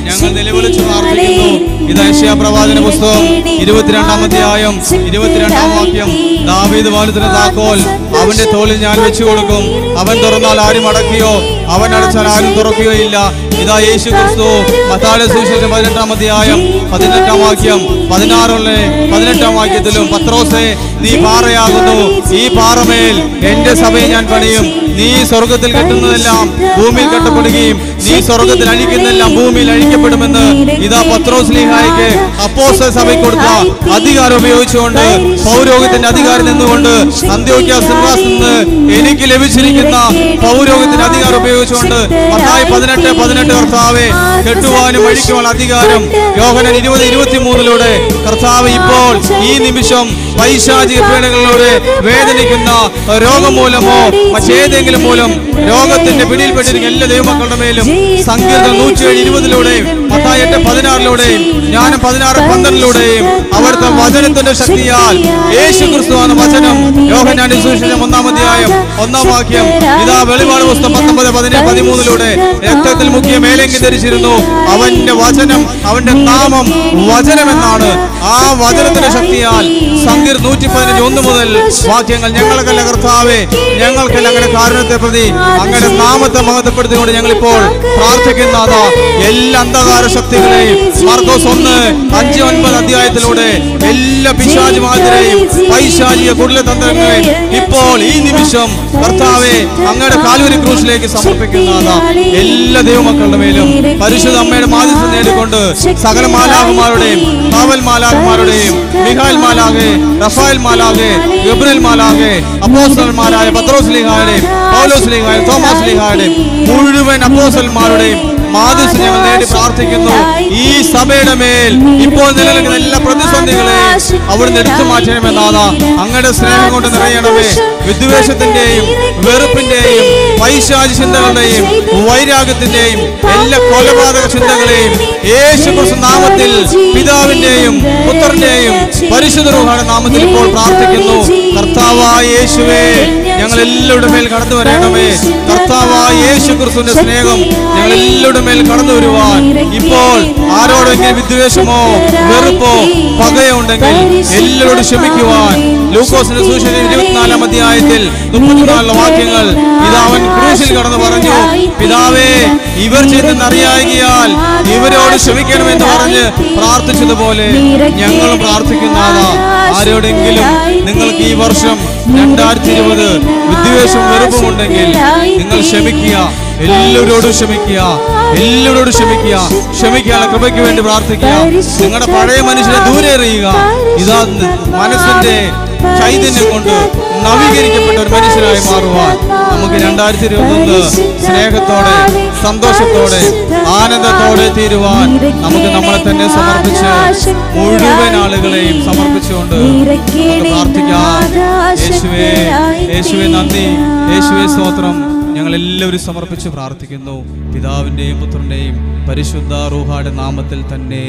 ഞങ്ങൾ നിലവിളിച്ച് പ്രാർത്ഥിക്കുന്നു ഇത് ഐശ്യ പ്രവാചന പുസ്തകം ഇരുപത്തിരണ്ടാം അധ്യായം ഇരുപത്തിരണ്ടാം വാക്യം ദാവീദ് വാലത്തിന് താക്കോൽ അവന്റെ തോളിൽ ഞാൻ വെച്ചു കൊടുക്കും അവൻ തുറന്നാൽ ആരും അടക്കിയോ അവൻ അടച്ചാൽ ആരും തുറക്കുകയോ ഇല്ല ഇതാ യേശു ക്രിസ്തു മത്താഴ സുവിശേഷം പതിനെട്ടാം അധ്യായം പതിനെട്ടാം വാക്യം പതിനാറുള്ള പതിനെട്ടാം വാക്യത്തിലും പത്രോസെ നീ പാറയാകുന്നു ഈ പാറമേൽ എന്റെ സഭയെ ഞാൻ പണിയും നീ സ്വർഗത്തിൽ കെട്ടുന്നതെല്ലാം ഭൂമിയിൽ കെട്ടപ്പെടുകയും നീ സ്വർഗത്തിൽ അഴിക്കുന്നതെല്ലാം ഭൂമിയിൽ അഴിക്കപ്പെടുമെന്ന് ഇതാ പത്രോസ് ലീഹായിക്ക് അപ്പോസ്തല സഭയ്ക്ക് കൊടുത്ത അധികാരം ഉപയോഗിച്ചുകൊണ്ട് പൗരോഗത്തിന്റെ അധികാരം നിന്നുകൊണ്ട് അന്ത്യോക്യ സിംഹാസനം നിന്ന് എനിക്ക് ലഭിച്ചിരിക്കുന്ന പൗരോഗത്തിന്റെ അധികാരം ഉപയോഗിച്ചുകൊണ്ട് മത്തായി പതിനെട്ട് പതിനെട്ട് കർത്താവെ കെട്ടുവാനും അഴിക്കുവാനുള്ള അധികാരം യോഹനൻ ഇരുപത് ഇരുപത്തി മൂന്നിലൂടെ കർത്താവ് ഇപ്പോൾ ഈ നിമിഷം പൈശാചിക പീഡകളിലൂടെ വേദനിക്കുന്ന രോഗം മൂലമോ മറ്റേതെങ്കിലും മൂലം രോഗത്തിന്റെ പിടിയിൽപ്പെട്ടിരിക്കുന്ന എല്ലാ ദൈവമക്കളുടെ മേലും സങ്കീർത്തനം നൂറ്റിയേഴ് ഇരുപതിലൂടെയും പത്തായി എട്ട് പതിനാറിലൂടെയും ജ്ഞാനം പതിനാറ് പന്ത്രണ്ടിലൂടെയും അവിടുത്തെ വചനത്തിന്റെ ശക്തിയാൽ യേശു ക്രിസ്തു എന്ന വചനം യോഹനാന്റെ സുവിശേഷം ഒന്നാം അധ്യായം ഒന്നാം വാക്യം ഇതാ വെളിപാട് പുസ്തകം പത്തൊമ്പത് പതിനേഴ് പതിമൂന്നിലൂടെ രക്തത്തിൽ മുക്കിയ മേലെങ്കി ധരിച്ചിരുന്നു അവന്റെ വചനം അവന്റെ നാമം വചനമെന്നാണ് ആ വചനത്തിന്റെ ശക്തിയാൽ സങ്കീർ നൂറ്റി പതിനഞ്ച് ഒന്ന് മുതൽ വാക്യങ്ങൾ ഞങ്ങൾക്കല്ല കർത്താവേ ഞങ്ങൾക്കല്ല അങ്ങനെ കാരണത്തെ പ്രതി അങ്ങനെ നാമത്തെ മഹത്വപ്പെടുത്തിക്കൊണ്ട് ഞങ്ങൾ ഇപ്പോൾ പ്രാർത്ഥിക്കുന്ന അതാ എല്ലാ അന്ധകാര ശക്തികളെയും മാർക്കോസ് ഒന്ന് അഞ്ച് ഒൻപത് അധ്യായത്തിലൂടെ എല്ലാ പിശാചുമാതിരെയും പൈശാചിക കുടിലതന്ത്രങ്ങളെയും ഇപ്പോൾ ഈ നിമിഷം കർത്താവെ അങ്ങയുടെ കാൽവരി ക്രൂശിലേക്ക് സമർപ്പിക്കുന്ന അതാ എല്ലാ ദൈവമക്കളുടെ മേലും പരിശുദ്ധ അമ്മയുടെ മാധ്യസ്ഥം നേടിക്കൊണ്ട് സകല മാലാഹുമാരുടെയും കാവൽ മാലാഹുമാരുടെയും മിഹാൽ മാലാഹെ റഫായൽ മാലാഹെ ഗബ്രൽ മാലാഹെ അപ്പോസ്റ്റലന്മാരായ പത്രോസ് ലീഹായുടെയും പൗലോസ് ലീഹായും തോമസ് ലീഹായുടെയും മുഴുവൻ അപ്പോസ്റ്റലന്മാരുടെയും മാധ്യസ്ഥം ഞങ്ങൾ നേടി പ്രാർത്ഥിക്കുന്നു ഈ സഭയുടെ മേൽ ഇപ്പോൾ നിലനിൽക്കുന്ന എല്ലാ പ്രതിസന്ധികളെയും അവിടുന്ന് എടുത്തു മാറ്റണമെന്നാണ് അങ്ങയുടെ സ്നേഹം കൊണ്ട് നിറയണമേ വിദ്വേഷത്തിന്റെയും വെറുപ്പിന്റെയും പൈശാചി ചിന്തകളുടെയും വൈരാഗ്യത്തിന്റെയും എല്ലാ കൊലപാതക ചിന്തകളെയും യേശു ക്രിസ്തു നാമത്തിൽ പിതാവിന്റെയും പുത്രന്റെയും പരിശുദ്ധ റൂഹായുടെ നാമത്തിൽ ഇപ്പോൾ പ്രാർത്ഥിക്കുന്നു കർത്താവായ യേശുവേ ഞങ്ങൾ എല്ലാവരുടെ മേൽ കടന്നു വരണമേ കർത്താവായ യേശു ക്രിസ്തുവിന്റെ സ്നേഹം ഞങ്ങൾ എല്ലാവരുടെ മേൽ കടന്നു വരുവാൻ ഇപ്പോൾ ആരോടെങ്കിലും വിദ്വേഷമോ വെറുപ്പോ പകയോ ഉണ്ടെങ്കിൽ എല്ലാവരോടും ക്ഷമിക്കുവാൻ ലൂക്കോസിന്റെ സുവിശേഷം ഇരുപത്തിനാലാം അധ്യായത്തിൽ മുപ്പത്തിനാലിലെ വാക്യങ്ങൾ ഇത് അവൻ ക്രൂശിൽ കടന്നു പറഞ്ഞു പിതാവേ ഇവർ ചെയ്തെന്നറിയാകിയാൽ ഇവരോട് ക്ഷമിക്കണമെന്ന് പറഞ്ഞ് പ്രാർത്ഥിച്ചതുപോലെ ഞങ്ങളും പ്രാർത്ഥിക്കുന്നതാ ആരോടെങ്കിലും നിങ്ങൾക്ക് ഈ വർഷം രണ്ടായിരത്തി ഇരുപത് വിദ്വേഷവും വെറുപ്പും ഉണ്ടെങ്കിൽ നിങ്ങൾ ക്ഷമിക്കുക എല്ലാവരോടും ക്ഷമിക്കുക എല്ലാവരോടും ക്ഷമിക്കുക ക്ഷമിക്കാനുള്ള കൃപയ്ക്ക് വേണ്ടി പ്രാർത്ഥിക്കുക നിങ്ങളുടെ പഴയ മനുഷ്യരെ ദൂരെ എറിയുക ഇതാ മനസ്സിന്റെ ചൈതന്യം കൊണ്ട് നവീകരിക്കപ്പെട്ട ഒരു മനുഷ്യനായി മാറുവാൻ നമുക്ക് രണ്ടായിരത്തി ഇരുപത്തൊന്ന് സ്നേഹത്തോടെ സന്തോഷത്തോടെ ആനന്ദത്തോടെ തീരുവാൻ നമുക്ക് നമ്മളെ തന്നെ സമർപ്പിച്ച് മുഴുവൻ ആളുകളെയും സമർപ്പിച്ചുകൊണ്ട് നമുക്ക് പ്രാർത്ഥിക്കാം യേശുവേ യേശുവേ നന്ദി യേശുവേ സ്തോത്രം ഞങ്ങൾ എല്ലാവരും സമർപ്പിച്ച് പ്രാർത്ഥിക്കുന്നു പിതാവിൻ്റെയും പുത്രൻ്റെയും പരിശുദ്ധ റൂഹായുടെ നാമത്തിൽ തന്നെ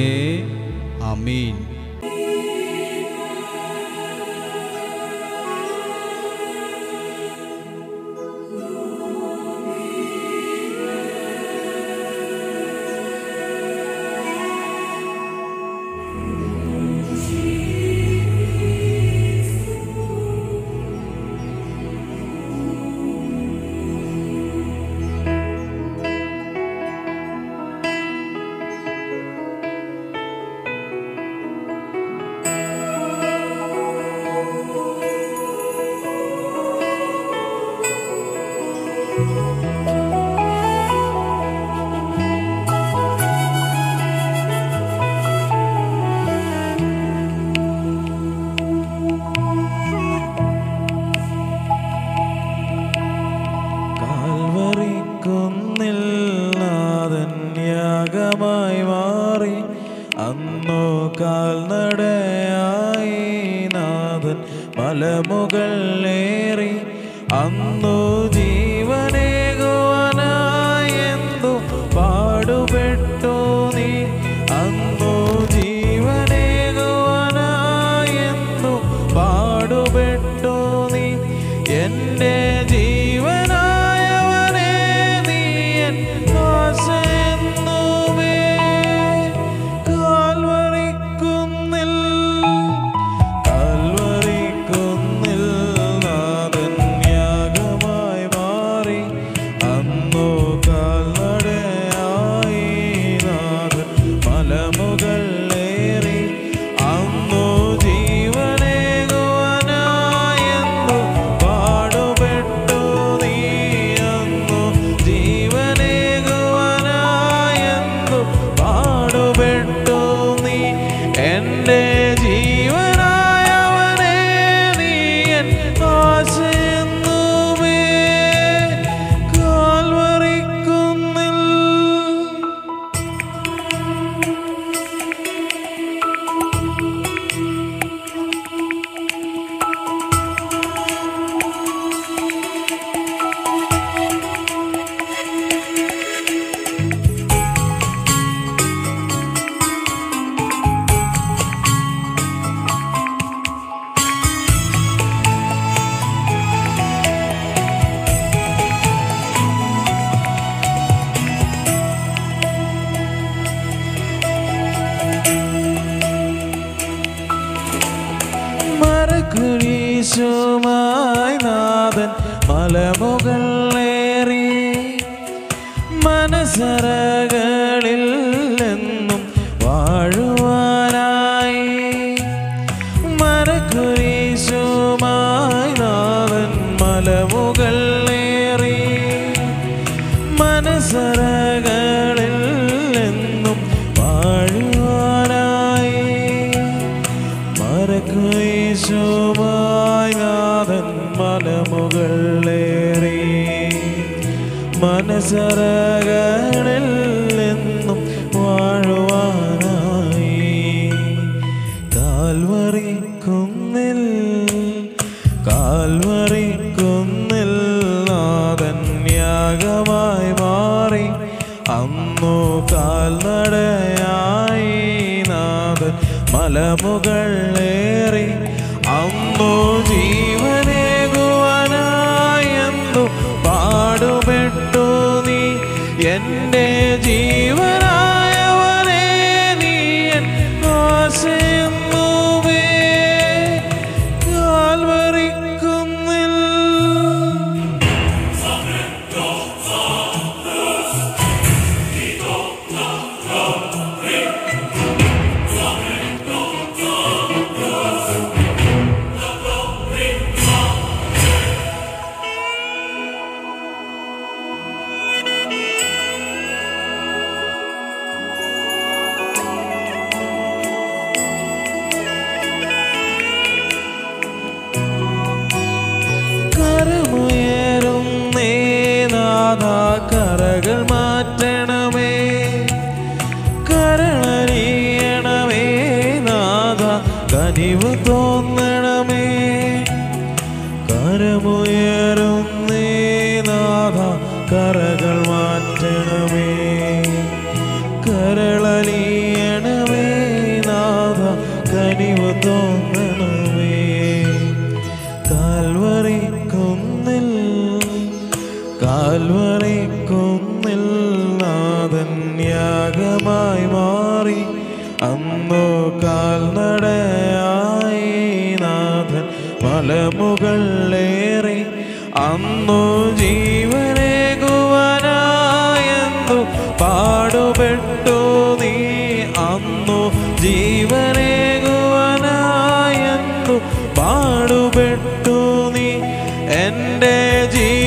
ആമീൻ കാൽവറി കുന്നിൽ നാഥൻ യാഗമായി മാറി അന്നു കാൽനടയായി നാഥൻ മലമുകളേറി അന്നു ജീവനേകുവാനായി എന്തു പാടുപെട്ടു നീ അന്നു ജീവനേകുവാനായി എന്തു പാടുപെട്ടു നീ എന്റെ ജീവനായവനെ നീ എൻ ആശയെന്നുമേ കുരിശുമായി നാഥൻ മലമുകളേറി മനസറകളിൽ എന്നും വാഴുവാനായി മരക്കുരിശുമായി നാഥൻ മലമുകളേറി മനസറകളിൽ എന്നും വാഴുവാനായി മരക്കുരിശുമായി നാഥൻ മലമുകളേറി മനസറകളിൽ എന്നും വാഴുവാനായി കാൽവറി കുന്നിൽ കാൽവറി കുന്നിൽ നാഥൻ യാഗമായി മാറി അന്നു കാൽനടയായി നാഥൻ മലമുകളേറി അന്നു ജീവനേകുവാനായെന്നു പാടുപെട്ടു നീ എൻ്റെ ജീവനായവനെ നീ എൻ ആശയെന്നുമേ കാൽവറിക്കുന്നിൽ കരമുയരും നേനാഥ കരകൾ മാറ്റണമേ കരളറിയണമേ നാഥ കനിവ് തോന്നണമേ കരമുയരും നേനാഥ കരകൾ മാറ്റണമേ കരളലിയണമേ നാഥ കനിവ് തോന്നണമേ കാൽവറി കുന്നിൽ കാൽവറി കുന്നിൽ നാഥൻ യാഗമായി മാറി അന്നു കാൽനടയായി നാഥൻ മലമുകളേറി അന്നു ജീവനേകുവാനായെന്നു പാടുപെട്ടു നീ അന്നു ജീവനേകുവാനായെന്നു പാടുപെട്ടു നീ എൻ്റെ ജീ